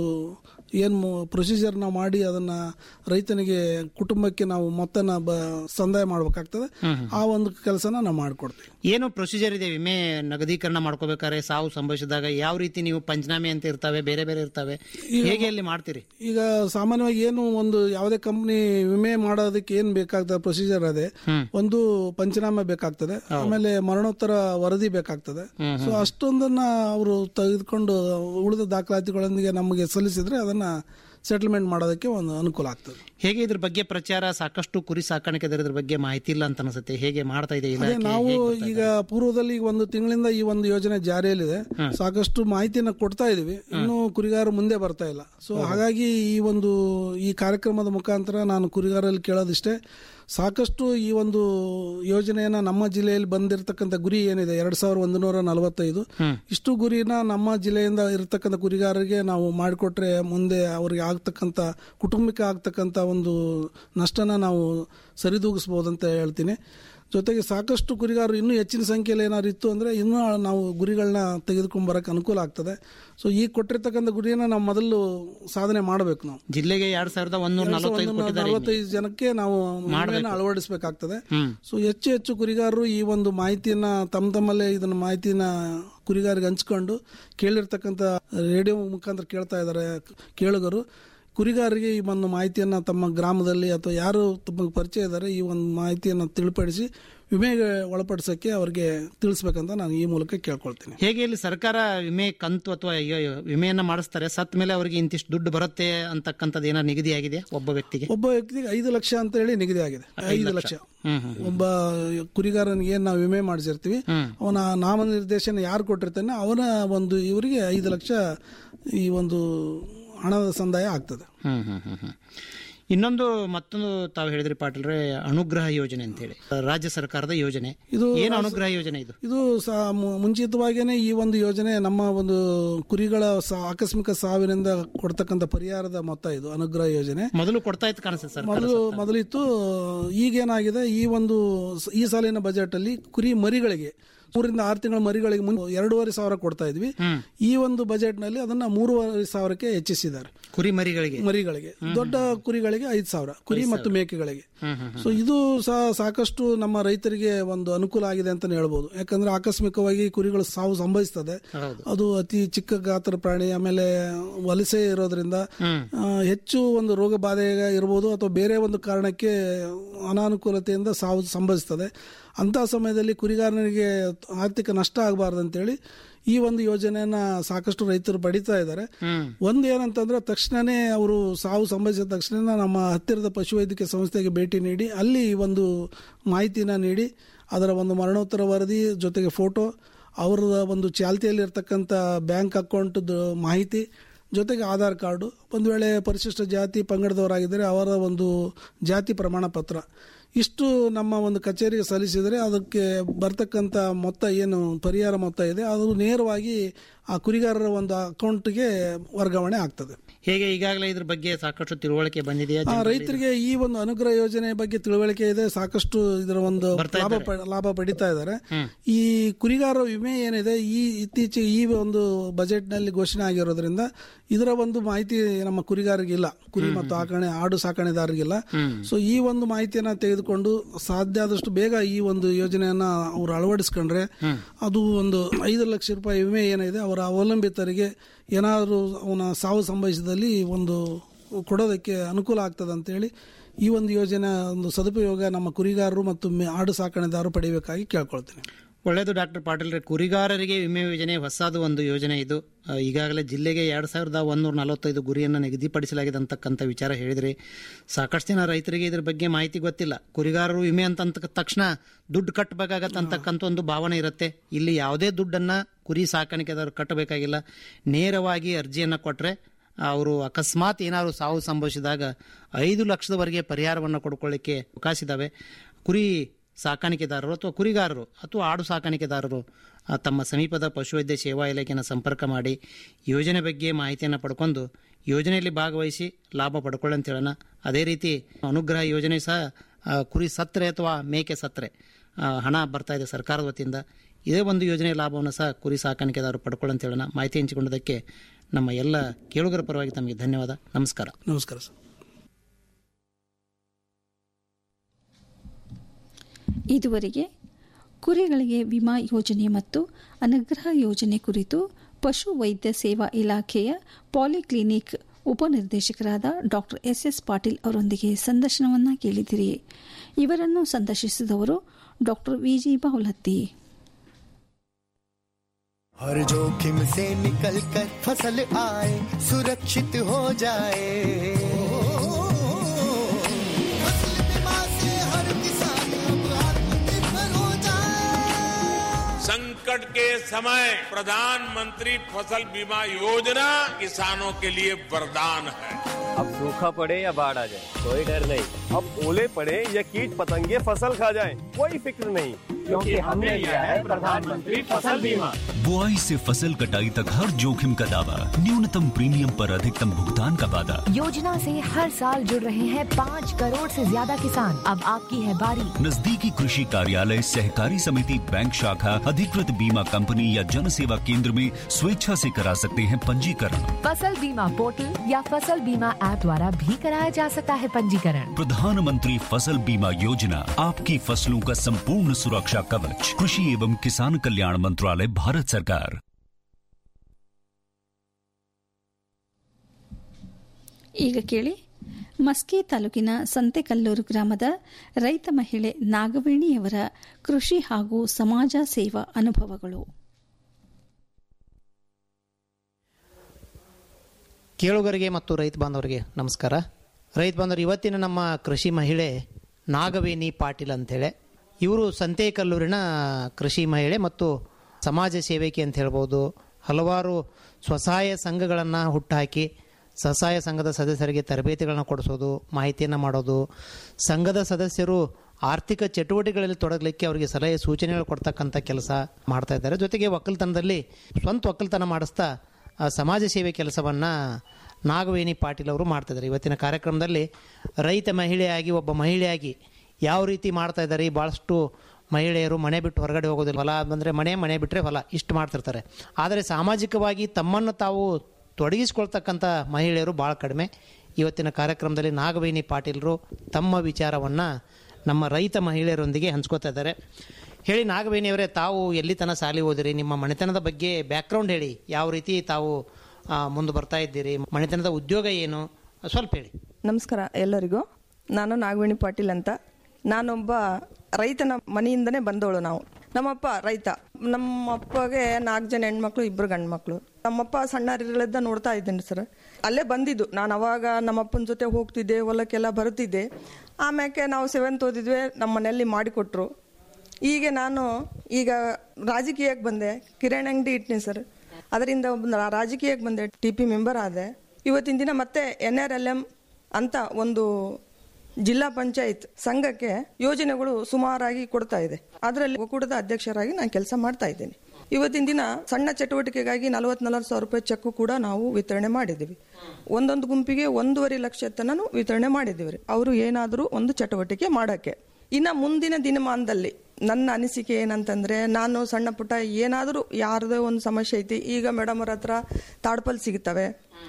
ಏನು ಪ್ರೊಸೀಜರ್ನ ಮಾಡಿ ಅದನ್ನ ರೈತನಿಗೆ ಕುಟುಂಬಕ್ಕೆ ನಾವು ಮೊತ್ತನ ಬ ಸಂದಾಯ ಮಾಡಬೇಕಾಗ್ತದೆ ಆ ಒಂದು ಕೆಲಸನ ನಾವು ಮಾಡಿಕೊಡ್ತೀವಿ ಏನು ಪ್ರೊಸೀಜರ್ ಇದೆ ವಿಮೆ ನಗದೀಕರಣ ಮಾಡ್ಕೋಬೇಕಾದ್ರೆ ಸಾವು ಸಂಭವಿಸಿದಾಗ ಯಾವ ರೀತಿ ನೀವು ಪಂಚನಾಮೆ ಅಂತ ಇರ್ತವೆ ಬೇರೆ ಬೇರೆ ಇರ್ತವೆ ಹೇಗೆ ಅಲ್ಲಿ ಮಾಡ್ತೀರಿ ಈಗ ಸಾಮಾನ್ಯವಾಗಿ ಏನು ಒಂದು ಯಾವುದೇ ಕಂಪನಿ ವಿಮೆ ಮಾಡೋದಕ್ಕೆ ಏನ್ ಬೇಕಾಗ್ತದೆ ಪ್ರೊಸೀಜರ್ ಅದೇ ಒಂದು ಪಂಚನಾಮ ಬೇಕಾಗ್ತದೆ ಆಮೇಲೆ ಮರಣೋತ್ತರ ವರದಿ ಬೇಕಾಗ್ತದೆ ಸೊ ಅಷ್ಟೊಂದನ್ನ ಅವರು ತೆಗೆದುಕೊಂಡು ಉಳಿದ ದಾಖಲಾತಿಗಳೊಂದಿಗೆ ನಮಗೆ ಸಲ್ಲಿಸಿದ್ರೆ ಅದನ್ನ ಸೆಟಲ್ಮೆಂಟ್ ಮಾಡೋದಕ್ಕೆ ಒಂದು ಅನುಕೂಲ ಆಗ್ತದೆ ಹೇಗೆ ಇದ್ರ ಬಗ್ಗೆ ಪ್ರಚಾರ ಸಾಕಷ್ಟು ಕುರಿ ಸಾಕಾಣಿಕೆದಾರರ ಬಗ್ಗೆ ಮಾಹಿತಿ ಇಲ್ಲ ಅಂತ ಅನ್ಸುತ್ತೆ ಹೇಗೆ ಮಾಡ್ತಾ ಇದೆ ಅದೇ ಇಲಾಖೆ ನಾವು ಈಗ ಪೂರ್ವದಲ್ಲಿ ಈಗ ಒಂದು ತಿಂಗಳಿಂದ ಈ ಒಂದು ಯೋಜನೆ ಜಾರಿಯಲ್ಲಿದೆ ಸಾಕಷ್ಟು ಮಾಹಿತಿಯನ್ನು ಕೊಡ್ತಾ ಇದೀವಿ ಇನ್ನು ಕುರಿಗಾರ ಮುಂದೆ ಬರ್ತಾ ಇಲ್ಲ ಸೊ ಹಾಗಾಗಿ ಈ ಒಂದು ಈ ಕಾರ್ಯಕ್ರಮದ ಮುಖಾಂತರ ನಾನು ಕುರಿಗಾರಲ್ಲಿ ಕೇಳೋದಿಷ್ಟೇ ಸಾಕಷ್ಟು ಈ ಒಂದು ಯೋಜನೆಯನ್ನ ನಮ್ಮ ಜಿಲ್ಲೆಯಲ್ಲಿ ಬಂದಿರತಕ್ಕಂಥ ಗುರಿ ಏನಿದೆ ಎರಡ್ ಸಾವಿರದ ಒಂದು ನೂರ ನಲವತ್ತೈದು ಇಷ್ಟು ಗುರಿನ ನಮ್ಮ ಜಿಲ್ಲೆಯಿಂದ ಇರತಕ್ಕಂಥ ಕುರಿಗಾರರಿಗೆ ನಾವು ಮಾಡಿಕೊಟ್ರೆ ಮುಂದೆ ಅವ್ರಿಗೆ ಆಗ್ತಕ್ಕಂಥ ಕುಟುಂಬಕ್ಕೆ ಆಗ್ತಕ್ಕಂಥ ಒಂದು ನಷ್ಟನ ನಾವು ಸರಿದೂಗಿಸ್ಬೋದು ಅಂತ ಹೇಳ್ತೀನಿ ಜೊತೆಗೆ ಸಾಕಷ್ಟು ಕುರಿಗಾರರು ಇನ್ನೂ ಹೆಚ್ಚಿನ ಸಂಖ್ಯೆಯಲ್ಲಿ ಏನಾದ್ರು ಇತ್ತು ಅಂದ್ರೆ ಇನ್ನೂ ನಾವು ಗುರಿಗಳನ್ನ ತೆಗೆದುಕೊಂಡು ಬರಕ್ಕೆ ಅನುಕೂಲ ಆಗ್ತದೆ ಸೊ ಈಗ ಕೊಟ್ಟಿರ್ತಕ್ಕಂಥ ಗುರಿಯನ್ನ ನಾವು ಮೊದಲು ಸಾಧನೆ ಮಾಡಬೇಕು ನಾವು ಜಿಲ್ಲೆಗೆ ಎರಡ್ ಸಾವಿರದ ಒಂದೂರ ನಲವತ್ತೈದು ಕೊಟ್ಟಿದ್ದಾರೆ ನಲವತ್ತೈದು ಜನಕ್ಕೆ ನಾವು ವಿಮೆಯನ್ನ ಅಳವಡಿಸಬೇಕಾಗ್ತದೆ ಸೊ ಹೆಚ್ಚು ಹೆಚ್ಚು ಕುರಿಗಾರರು ಈ ಒಂದು ಮಾಹಿತಿಯನ್ನ ತಮ್ಮ ತಮ್ಮಲ್ಲೇ ಇದನ್ನ ಮಾಹಿತಿನ ಕುರಿಗಾರಿಗೆ ಹಂಚ್ಕೊಂಡು ಕೇಳಿರ್ತಕ್ಕಂಥ ರೇಡಿಯೋ ಮುಖಾಂತರ ಕೇಳ್ತಾ ಇದ್ದಾರೆ ಕೇಳುಗರು ಕುರಿಗಾರರಿಗೆ ಈ ಒಂದು ಮಾಹಿತಿಯನ್ನ ತಮ್ಮ ಗ್ರಾಮದಲ್ಲಿ ಅಥವಾ ಯಾರು ತಮಗೆ ಪರಿಚಯ ಇದ್ದಾರೆ ಈ ಒಂದು ಮಾಹಿತಿಯನ್ನು ತಿಳಿಪಡಿಸಿ ವಿಮೆಗೆ ಒಳಪಡಿಸೋಕ್ಕೆ ಅವರಿಗೆ ತಿಳಿಸ್ಬೇಕಂತ ನಾನು ಈ ಮೂಲಕ ಕೇಳ್ಕೊಳ್ತೀನಿ ಹೇಗೆ ಇಲ್ಲಿ ಸರ್ಕಾರ ವಿಮೆ ಕಂತು ಅಥವಾ ವಿಮೆಯನ್ನ ಮಾಡಿಸ್ತಾರೆ ಸತ್ ಮೇಲೆ ಅವರಿಗೆ ಇಂತಿಷ್ಟು ದುಡ್ಡು ಬರುತ್ತೆ ಅಂತಕ್ಕಂಥದ್ದು ಏನಾದ್ರು ನಿಗದಿ ಆಗಿದೆ ಒಬ್ಬ ವ್ಯಕ್ತಿಗೆ ಒಬ್ಬ ವ್ಯಕ್ತಿಗೆ ಐದು ಲಕ್ಷ ಅಂತ ಹೇಳಿ ನಿಗದಿ ಆಗಿದೆ ಐದು ಲಕ್ಷ ಹ್ಮ್ ಹ್ಮ್ ಒಬ್ಬ ಕುರಿಗಾರನಿಗೆ ಏನ್ ನಾವು ವಿಮೆ ಮಾಡಿಸಿರ್ತೀವಿ ಅವನ ನಾಮನಿರ್ದೇಶನ ಯಾರು ಕೊಟ್ಟಿರ್ತಾನೆ ಅವನ ಒಂದು ಇವರಿಗೆ ಐದು ಲಕ್ಷ ಈ ಒಂದು ಹಣದ ಸಂದಾಯ ಆಗ್ತದೆ ಹ್ಮ್ ಹ್ಮ್ ಹ್ಮ್ ಹ್ಮ್ ಇನ್ನೊಂದು ಮತ್ತೊಂದು ತಾವು ಹೇಳಿದ್ರಿ ಪಾಟೀಲ್ರೆ ಅನುಗ್ರಹ ಯೋಜನೆ ಅಂತ ಹೇಳಿ ರಾಜ್ಯ ಸರ್ಕಾರದ ಯೋಜನೆ ಇದು ಏನು ಅನುಗ್ರಹ ಯೋಜನೆ ಇದು ಇದು ಸಾ- ಮು- ಮುಂಚಿತವಾಗಿಯೇ ಈ ಒಂದು ಯೋಜನೆ ನಮ್ಮ ಒಂದು ಕುರಿಗಳ ಸಾ- ಆಕಸ್ಮಿಕ ಸಾವಿನಿಂದ ಕೊಡ್ತಕ್ಕಂಥ ಪರಿಹಾರದ ಮೊತ್ತ ಇದು ಅನುಗ್ರಹ ಯೋಜನೆ ಮೊದಲು ಕೊಡ್ತಾ ಇತ್ತು ಕಾಣಿಸುತ್ತೆ ಸರ್ ಮೊದಲು ಮೊದಲಿತ್ತು ಈಗೇನಾಗಿದೆ ಈ ಒಂದು ಸ- ಈ ಸಾಲಿನ ಬಜೆಟ್ ಅಲ್ಲಿ ಕುರಿ ಮರಿಗಳಿಗೆ ಮೂರಿಂದ ಆರು ತಿಂಗಳ ಮರಿಗಳಿಗೆ ಮುನ್ ಎರಡೂವರೆ ಸಾವಿರ ಕೊಡ್ತಾ ಇದ್ವಿ ಈ ಒಂದು ಬಜೆಟ್ ನಲ್ಲಿ ಅದನ್ನ ಮೂರುವರೆ ಸಾವಿರಕ್ಕೆ ಹೆಚ್ಚಿಸಿದ್ದಾರೆ ಕುರಿ ಮರಿಗಳಿಗೆ ಮರಿಗಳಿಗೆ ದೊಡ್ಡ ಕುರಿಗಳಿಗೆ ಐದು ಸಾವಿರ ಕುರಿ ಮತ್ತು ಮೇಕೆಗಳಿಗೆ ಸೊ ಇದು ಸಹ ಸಾಕಷ್ಟು ನಮ್ಮ ರೈತರಿಗೆ ಒಂದು ಅನುಕೂಲ ಆಗಿದೆ ಅಂತಾನೆ ಹೇಳ್ಬೋದು ಯಾಕಂದ್ರೆ ಆಕಸ್ಮಿಕವಾಗಿ ಕುರಿಗಳು ಸಾವು ಸಂಭವಿಸ್ತದೆ ಅದು ಅತಿ ಚಿಕ್ಕ ಗಾತ್ರ ಪ್ರಾಣಿ ಆಮೇಲೆ ವಲಸೆ ಇರೋದ್ರಿಂದ ಆ, ಹೆಚ್ಚು ಒಂದು ರೋಗ ಬಾಧೆ ಇರ್ಬೋದು ಅಥವಾ ಬೇರೆ ಒಂದು ಕಾರಣಕ್ಕೆ ಅನಾನುಕೂಲತೆಯಿಂದ ಸಾವು ಸಂಭವಿಸ್ತದೆ ಅಂತಹ ಸಮಯದಲ್ಲಿ ಕುರಿಗಾರನಿಗೆ ಆರ್ಥಿಕ ನಷ್ಟ ಆಗಬಾರ್ದು ಅಂತೇಳಿ ಈ ಒಂದು ಯೋಜನೆಯನ್ನ ಸಾಕಷ್ಟು ರೈತರು ಪಡಿತಾ ಇದ್ದಾರೆ ಒಂದು ಏನಂತಂದ್ರೆ ತಕ್ಷಣನೇ ಅವರು ಸಾವು ಸಂಭವಿಸಿದ ತಕ್ಷಣ ನಮ್ಮ ಹತ್ತಿರದ ಪಶುವೈದ್ಯಕೀಯ ಸಂಸ್ಥೆಗೆ ಭೇಟಿ ನೀಡಿ ಅಲ್ಲಿ ಈ ಒಂದು ಮಾಹಿತಿನ ನೀಡಿ ಅದರ ಒಂದು ಮರಣೋತ್ತರ ವರದಿ ಜೊತೆಗೆ ಫೋಟೋ ಅವರ ಒಂದು ಚಾಲ್ತಿಯಲ್ಲಿ ಇರ್ತಕ್ಕಂಥ ಬ್ಯಾಂಕ್ ಅಕೌಂಟ್ ಮಾಹಿತಿ ಜೊತೆಗೆ ಆಧಾರ್ ಕಾರ್ಡು ಒಂದು ವೇಳೆ ಪರಿಶಿಷ್ಟ ಜಾತಿ ಪಂಗಡದವರಾಗಿದ್ದರೆ ಅವರ ಒಂದು ಜಾತಿ ಪ್ರಮಾಣ ಪತ್ರ ಇಷ್ಟು ನಮ್ಮ ಒಂದು ಕಚೇರಿಗೆ ಸಲ್ಲಿಸಿದರೆ ಅದಕ್ಕೆ ಬರ್ತಕ್ಕಂಥ ಮೊತ್ತ ಏನು ಪರಿಹಾರ ಮೊತ್ತ ಇದೆ ಅದು ನೇರವಾಗಿ ಆ ಕುರಿಗಾರರ ಒಂದು ಅಕೌಂಟ್ಗೆ ವರ್ಗಾವಣೆ ಆಗ್ತದೆ ಹೇಗೆ ಈಗಾಗಲೇ ಇದ್ರ ಬಗ್ಗೆ ಸಾಕಷ್ಟು ತಿಳುವಳಿಕೆ ಬಂದಿದೆಯಾ ಆ, ರೈತರಿಗೆ ಈ ಒಂದು ಅನುಗ್ರಹ ಯೋಜನೆ ಬಗ್ಗೆ ತಿಳುವಳಿಕೆ ಇದೆ ಸಾಕಷ್ಟು ಇದರ ಒಂದು ಲಾಭ ಪ- ಲಾಭ ಪಡಿತಾ ಇದ್ದಾರೆ ಈ ಕುರಿಗಾರ ವಿಮೆ ಏನಿದೆ ಈ ಇತ್ತೀಚೆಗೆ ಈ ಒಂದು ಬಜೆಟ್ ನಲ್ಲಿ ಘೋಷಣೆ ಆಗಿರೋದ್ರಿಂದ ಇದರ ಒಂದು ಮಾಹಿತಿ ನಮ್ಮ ಕುರಿಗಾರರಿಗಿಲ್ಲ ಕುರಿ ಮತ್ತು ಆಕಣೆ ಆಡು ಸಾಕಣೆದಾರರಿಗಿಲ್ಲ ಸೊ ಈ ಒಂದು ಮಾಹಿತಿಯನ್ನ ತೆಗೆದುಕೊಂಡು ಸಾಧ್ಯ ಆದಷ್ಟು ಬೇಗ ಈ ಒಂದು ಯೋಜನೆಯನ್ನ ಅವರು ಅಳವಡಿಸ್ಕೊಂಡ್ರೆ ಅದು ಒಂದು ಐದು ಲಕ್ಷ ರೂಪಾಯಿ ವಿಮೆ ಏನಿದೆ ಅವರ ಅವಲಂಬಿತರಿಗೆ ಏನಾದರೂ ಅವನ ಸಾವು ಸಂಭವಿಸಿದಲ್ಲಿ ಒಂದು ಕೊಡೋದಕ್ಕೆ ಅನುಕೂಲ ಆಗ್ತದೆ ಅಂತೇಳಿ ಈ ಒಂದು ಯೋಜನೆ ಒಂದು ಸದುಪಯೋಗ ನಮ್ಮ ಕುರಿಗಾರರು ಮತ್ತು ಮೆ- ಆಡು ಸಾಕಣೆದಾರರು ಪಡೆಯಬೇಕಾಗಿ ಕೇಳ್ಕೊಳ್ತೇನೆ ಒಳ್ಳೆಯದು ಡಾಕ್ಟರ್ ಪಾಟೀಲ್ರೆ ಕುರಿಗಾರರಿಗೆ ವಿಮೆ ಯೋಜನೆ ಹೊಸದು ಒಂದು ಯೋಜನೆ ಇದು ಆ, ಈಗಾಗಲೇ ಜಿಲ್ಲೆಗೆ ಎರಡ್ ಸಾವಿರದ ಒಂದೂರ ನಲವತ್ತೈದು ಗುರಿಯನ್ನು ನಿಗದಿಪಡಿಸಲಾಗಿದೆ ಅಂತಕ್ಕಂಥ ವಿಚಾರ ಹೇಳಿದ್ರಿ ಸಾಕಷ್ಟು ಜನ ರೈತರಿಗೆ ಇದ್ರ ಬಗ್ಗೆ ಮಾಹಿತಿ ಗೊತ್ತಿಲ್ಲ ಕುರಿಗಾರರು ವಿಮೆ ಅಂತ ಅಂದ ತಕ್ಷಣ ದುಡ್ಡು ಕಟ್ಟಬೇಕಾಗತ್ತೆ ಅಂತಕ್ಕಂಥ ಒಂದು ಭಾವನೆ ಇರುತ್ತೆ ಇಲ್ಲಿ ಯಾವುದೇ ದುಡ್ಡನ್ನ ಕುರಿ ಸಾಕಾಣಿಕೆದಾರರು ಕಟ್ಟಬೇಕಾಗಿಲ್ಲ ನೇರವಾಗಿ ಅರ್ಜಿಯನ್ನು ಕೊಟ್ಟರೆ ಅವರು ಅಕಸ್ಮಾತ್ ಏನಾದ್ರು ಸಾವು ಸಂಭವಿಸಿದಾಗ ಐದು ಲಕ್ಷದವರೆಗೆ ಪರಿಹಾರವನ್ನು ಕೊಡ್ಕೊಳ್ಳಿಕ್ಕೆ ಅವಕಾಶ ಇದ್ದಾವೆ ಕುರಿ ಸಾಕಾಣಿಕೆದಾರರು ಅಥವಾ ಕುರಿಗಾರರು ಅಥವಾ ಆಡು ಸಾಕಾಣಿಕೆದಾರರು ಆ, ತಮ್ಮ ಸಮೀಪದ ಪಶುವೈದ್ಯ ಸೇವಾ ಇಲಾಖೆಯನ್ನು ಸಂಪರ್ಕ ಮಾಡಿ ಯೋಜನೆ ಬಗ್ಗೆ ಮಾಹಿತಿಯನ್ನು ಪಡ್ಕೊಂಡು ಯೋಜನೆಯಲ್ಲಿ ಭಾಗವಹಿಸಿ ಲಾಭ ಪಡ್ಕೊಳ್ಳಿ ಅಂತ ಹೇಳೋಣ ಅದೇ ರೀತಿ ಅನುಗ್ರಹ ಯೋಜನೆ ಸಹ ಆ, ಕುರಿ ಸತ್ರೆ ಅಥವಾ ಮೇಕೆ ಸತ್ರೆ ಆ, ಹಣ ಬರ್ತಾ ಇದೆ ಸರ್ಕಾರದ ವತಿಯಿಂದ ಇದೇ ಒಂದು ಯೋಜನೆಯ ಲಾಭವನ್ನು ಸಹ ಕುರಿ ಸಾಕಾಣಿಕೆದಾರರು ಪಡ್ಕೊಳ್ಳಿ ಅಂತ ಹೇಳೋಣ ಮಾಹಿತಿ ಹಂಚಿಕೊಂಡದಕ್ಕೆ ನಮ್ಮ ಎಲ್ಲ ಕೇಳುಗರ ಪರವಾಗಿ ತಮಗೆ ಧನ್ಯವಾದ ನಮಸ್ಕಾರ ನಮಸ್ಕಾರ ಸರ್ ಇದುವರೆಗೆ ಕುರಿಗಳಿಗೆ ವಿಮಾ ಯೋಜನೆ ಮತ್ತು ಅನುಗ್ರಹ ಯೋಜನೆ ಕುರಿತು ಪಶು ವೈದ್ಯ ಸೇವಾ ಇಲಾಖೆಯ ಪಾಲಿಕ್ಲಿನಿಕ್ ಉಪನಿರ್ದೇಶಕರಾದ ಡಾಕ್ಟರ್ ಎಸ್ ಎಸ್ ಪಾಟೀಲ್ ಅವರೊಂದಿಗೆ ಸಂದರ್ಶನವನ್ನ ಕೇಳಿದಿರಿ ಇವರನ್ನು ಸಂದರ್ಶಿಸಿದವರು ಡಾಕ್ಟರ್ ವಿಜಿ ಬಾವಲತ್ತಿ हर जोखिम से निकल कर फसल आए सुरक्षित हो जाए फसल बीमा से हर किसान अब आत्मनिर्भर हो जाए संकट के समय प्रधानमंत्री फसल बीमा योजना किसानों के लिए वरदान है अब सूखा पड़े या बाढ़ आ जाए कोई डर नहीं अब ओले पड़े या कीट पतंगे फसल खा जाए कोई फिक्र नहीं क्योंकि हमने लिया है प्रधानमंत्री फसल बीमा बुआई से फसल कटाई तक हर जोखिम का दावा न्यूनतम प्रीमियम पर अधिकतम भुगतान का वादा योजना से हर साल जुड़ रहे हैं पाँच करोड़ से ज्यादा किसान अब आपकी है बारी नजदीकी कृषि कार्यालय सहकारी समिति बैंक शाखा अधिकृत बीमा कंपनी या जन सेवा केंद्र में स्वेच्छा से करा सकते हैं पंजीकरण फसल बीमा पोर्टल या फसल बीमा ऐप द्वारा भी कराया जा सकता है पंजीकरण प्रधानमंत्री फसल बीमा योजना आपकी फसलों का संपूर्ण सुरक्षा कवच कृषि एवं किसान कल्याण मंत्रालय भारत सरकार ಈಗ ಕೇಳಿ ಮಸ್ಕಿ ತಾಲೂಕಿನ ಸಂತೆಕಲ್ಲೂರು ಗ್ರಾಮದ ರೈತ ಮಹಿಳೆ ನಾಗವೇಣಿಯವರ ಕೃಷಿ ಹಾಗೂ ಸಮಾಜ ಸೇವಾ ಅನುಭವಗಳು ಕೇಳುಗರಿಗೆ ಮತ್ತು ರೈತ ಬಾಂಧವರಿಗೆ ನಮಸ್ಕಾರ ರೈತ ಬಾಂಧವರು ಇವತ್ತಿನ ನಮ್ಮ ಕೃಷಿ ಮಹಿಳೆ ನಾಗವೇಣಿ ಪಾಟೀಲ್ ಅಂತೇಳಿ ಇವರು ಸಂತೆಕಲ್ಲೂರಿನ ಕೃಷಿ ಮಹಿಳೆ ಮತ್ತು ಸಮಾಜ ಸೇವಕಿ ಅಂತ ಹೇಳ್ಬೋದು ಹಲವಾರು ಸ್ವಸಹಾಯ ಸಂಘಗಳನ್ನು ಹುಟ್ಟುಹಾಕಿ ಸ್ವಸಹಾಯ ಸಂಘದ ಸದಸ್ಯರಿಗೆ ತರಬೇತಿಗಳನ್ನು ಕೊಡಿಸೋದು ಮಾಹಿತಿಯನ್ನು ಮಾಡೋದು ಸಂಘದ ಸದಸ್ಯರು ಆರ್ಥಿಕ ಚಟುವಟಿಕೆಗಳಲ್ಲಿ ತೊಡಗಲಿಕ್ಕೆ ಅವರಿಗೆ ಸಲಹೆ ಸೂಚನೆಗಳು ಕೊಡ್ತಕ್ಕಂಥ ಕೆಲಸ ಮಾಡ್ತಾ ಇದ್ದಾರೆ ಜೊತೆಗೆ ಒಕ್ಕಲ್ತನದಲ್ಲಿ ಸ್ವಂತ ಒಕ್ಕಲ್ತನ ಮಾಡಿಸ್ತಾ ಆ ಸಮಾಜ ಸೇವೆ ಕೆಲಸವನ್ನು ನಾಗವೇಣಿ ಪಾಟೀಲ್ ಅವರು ಮಾಡ್ತಿದ್ದಾರೆ ಇವತ್ತಿನ ಕಾರ್ಯಕ್ರಮದಲ್ಲಿ ರೈತ ಮಹಿಳೆಯಾಗಿ ಒಬ್ಬ ಮಹಿಳೆಯಾಗಿ ಯಾವ ರೀತಿ ಮಾಡ್ತಾ ಇದ್ದಾರೆ ಈ ಭಾಳಷ್ಟು ಮಹಿಳೆಯರು ಮನೆ ಬಿಟ್ಟು ಹೊರಗಡೆ ಹೋಗೋದಿಲ್ಲ ಹೊಲ ಬಂದರೆ ಮನೆ ಮನೆ ಬಿಟ್ಟರೆ ಹೊಲ ಇಷ್ಟು ಮಾಡ್ತಿರ್ತಾರೆ ಆದರೆ ಸಾಮಾಜಿಕವಾಗಿ ತಮ್ಮನ್ನು ತಾವು ತೊಡಗಿಸ್ಕೊಳ್ತಕ್ಕಂಥ ಮಹಿಳೆಯರು ಭಾಳ ಕಡಿಮೆ ಇವತ್ತಿನ ಕಾರ್ಯಕ್ರಮದಲ್ಲಿ ನಾಗವೇಣಿ ಪಾಟೀಲರು ತಮ್ಮ ವಿಚಾರವನ್ನು ನಮ್ಮ ರೈತ ಮಹಿಳೆಯರೊಂದಿಗೆ ಹಂಚ್ಕೋತಾ ಇದ್ದಾರೆ ಹೇಳಿ ನಾಗವೇಣಿಯವರೇ ತಾವು ಎಲ್ಲಿ ತನ ಸಾಲಿ ಓದಿರಿ ನಿಮ್ಮ ಮನೆತನದ ಬಗ್ಗೆ ಬ್ಯಾಕ್ಗ್ರೌಂಡ್ ಹೇಳಿ ಯಾವ ರೀತಿ ತಾವು ಆ, ಮುಂದೆ ಬರ್ತಾ ಇದ್ದೀರಿ ಮನೆತನದ ಉದ್ಯೋಗ ಏನು ಸ್ವಲ್ಪ ಹೇಳಿ ನಮಸ್ಕಾರ ಎಲ್ಲರಿಗೂ ನಾನು ನಾಗವೇಣಿ ಪಾಟೀಲ್ ಅಂತ ನಾನೊಬ್ಬ ರೈತನ ಮನೆಯಿಂದನೇ ಬಂದವಳು ನಾವು ನಮ್ಮಪ್ಪ ರೈತ ನಮ್ಮ ಅಪ್ಪಗೆ ನಾಲ್ಕು ಜನ ಹೆಣ್ಮಕ್ಳು ಇಬ್ಬರು ಗಂಡು ಮಕ್ಕಳು ನಮ್ಮಪ್ಪ ಸಣ್ಣರಿರಲಿದ್ದ ನೋಡ್ತಾ ಇದ್ದೀನಿ ಸರ್ ಅಲ್ಲೇ ಬಂದಿದ್ದು ನಾನು ಅವಾಗ ನಮ್ಮಪ್ಪನ ಜೊತೆ ಹೋಗ್ತಿದ್ದೆ ಹೊಲಕ್ಕೆಲ್ಲ ಬರ್ತಿದ್ದೆ ಆಮ್ಯಾಕೆ ನಾವು ಸೆವೆಂತ್ ಓದಿದ್ವಿ ನಮ್ಮ ಮನೆಯಲ್ಲಿ ಮಾಡಿಕೊಟ್ರು ಈಗ ನಾನು ಈಗ ರಾಜಕೀಯಕ್ಕೆ ಬಂದೆ ಕಿರಣ್ ಅಂಗಡಿ ಇಟ್ಟಿನಿ ಸರ್ ಅದರಿಂದ ಒಂದು ರಾ- ರಾಜಕೀಯಕ್ಕೆ ಬಂದೆ ಟಿ ಪಿ ಮೆಂಬರ್ ಆದೆ ಇವತ್ತಿನ ದಿನ ಮತ್ತೆ ಎನ್ ಆರ್ ಎಲ್ ಎಂ ಅಂತ ಒಂದು ಜಿಲ್ಲಾ ಪಂಚಾಯತ್ ಸಂಘಕ್ಕೆ ಯೋಜನೆಗಳು ಸುಮಾರಾಗಿ ಕೊಡ್ತಾ ಇದೆ ಅದರಲ್ಲಿ ಒಕ್ಕೂಟದ ಅಧ್ಯಕ್ಷರಾಗಿ ನಾನು ಕೆಲಸ ಮಾಡ್ತಾ ಇದ್ದೇನೆ ಇವತ್ತಿನ ದಿನ ಸಣ್ಣ ಚಟುವಟಿಕೆಗಾಗಿ ನಲವತ್ ನಲವತ್ತು ಸಾವಿರ ರೂಪಾಯಿ ಚೆಕ್ ಕೂಡ ನಾವು ವಿತರಣೆ ಮಾಡಿದ್ದೀವಿ ಒಂದೊಂದು ಗುಂಪಿಗೆ ಒಂದೂವರೆ ಲಕ್ಷ ತನನು ವಿತರಣೆ ಮಾಡಿದ್ದೀವಿ ಅವರು ಏನಾದರೂ ಒಂದು ಚಟುವಟಿಕೆ ಮಾಡಕ್ಕೆ ಇನ್ನ ಮುಂದಿನ ದಿನಮಾನದಲ್ಲಿ ನನ್ನ ಅನಿಸಿಕೆ ಏನಂತಂದ್ರೆ ನಾನು ಸಣ್ಣ ಪುಟ್ಟ ಏನಾದರೂ ಯಾರದೇ ಒಂದು ಸಮಸ್ಯೆ ಐತಿ ಈಗ ಮೇಡಮ್ ಅವ್ರ ಹತ್ರ ತಾಡ್ಪಲ್ ಸಿಗುತ್ತವೆ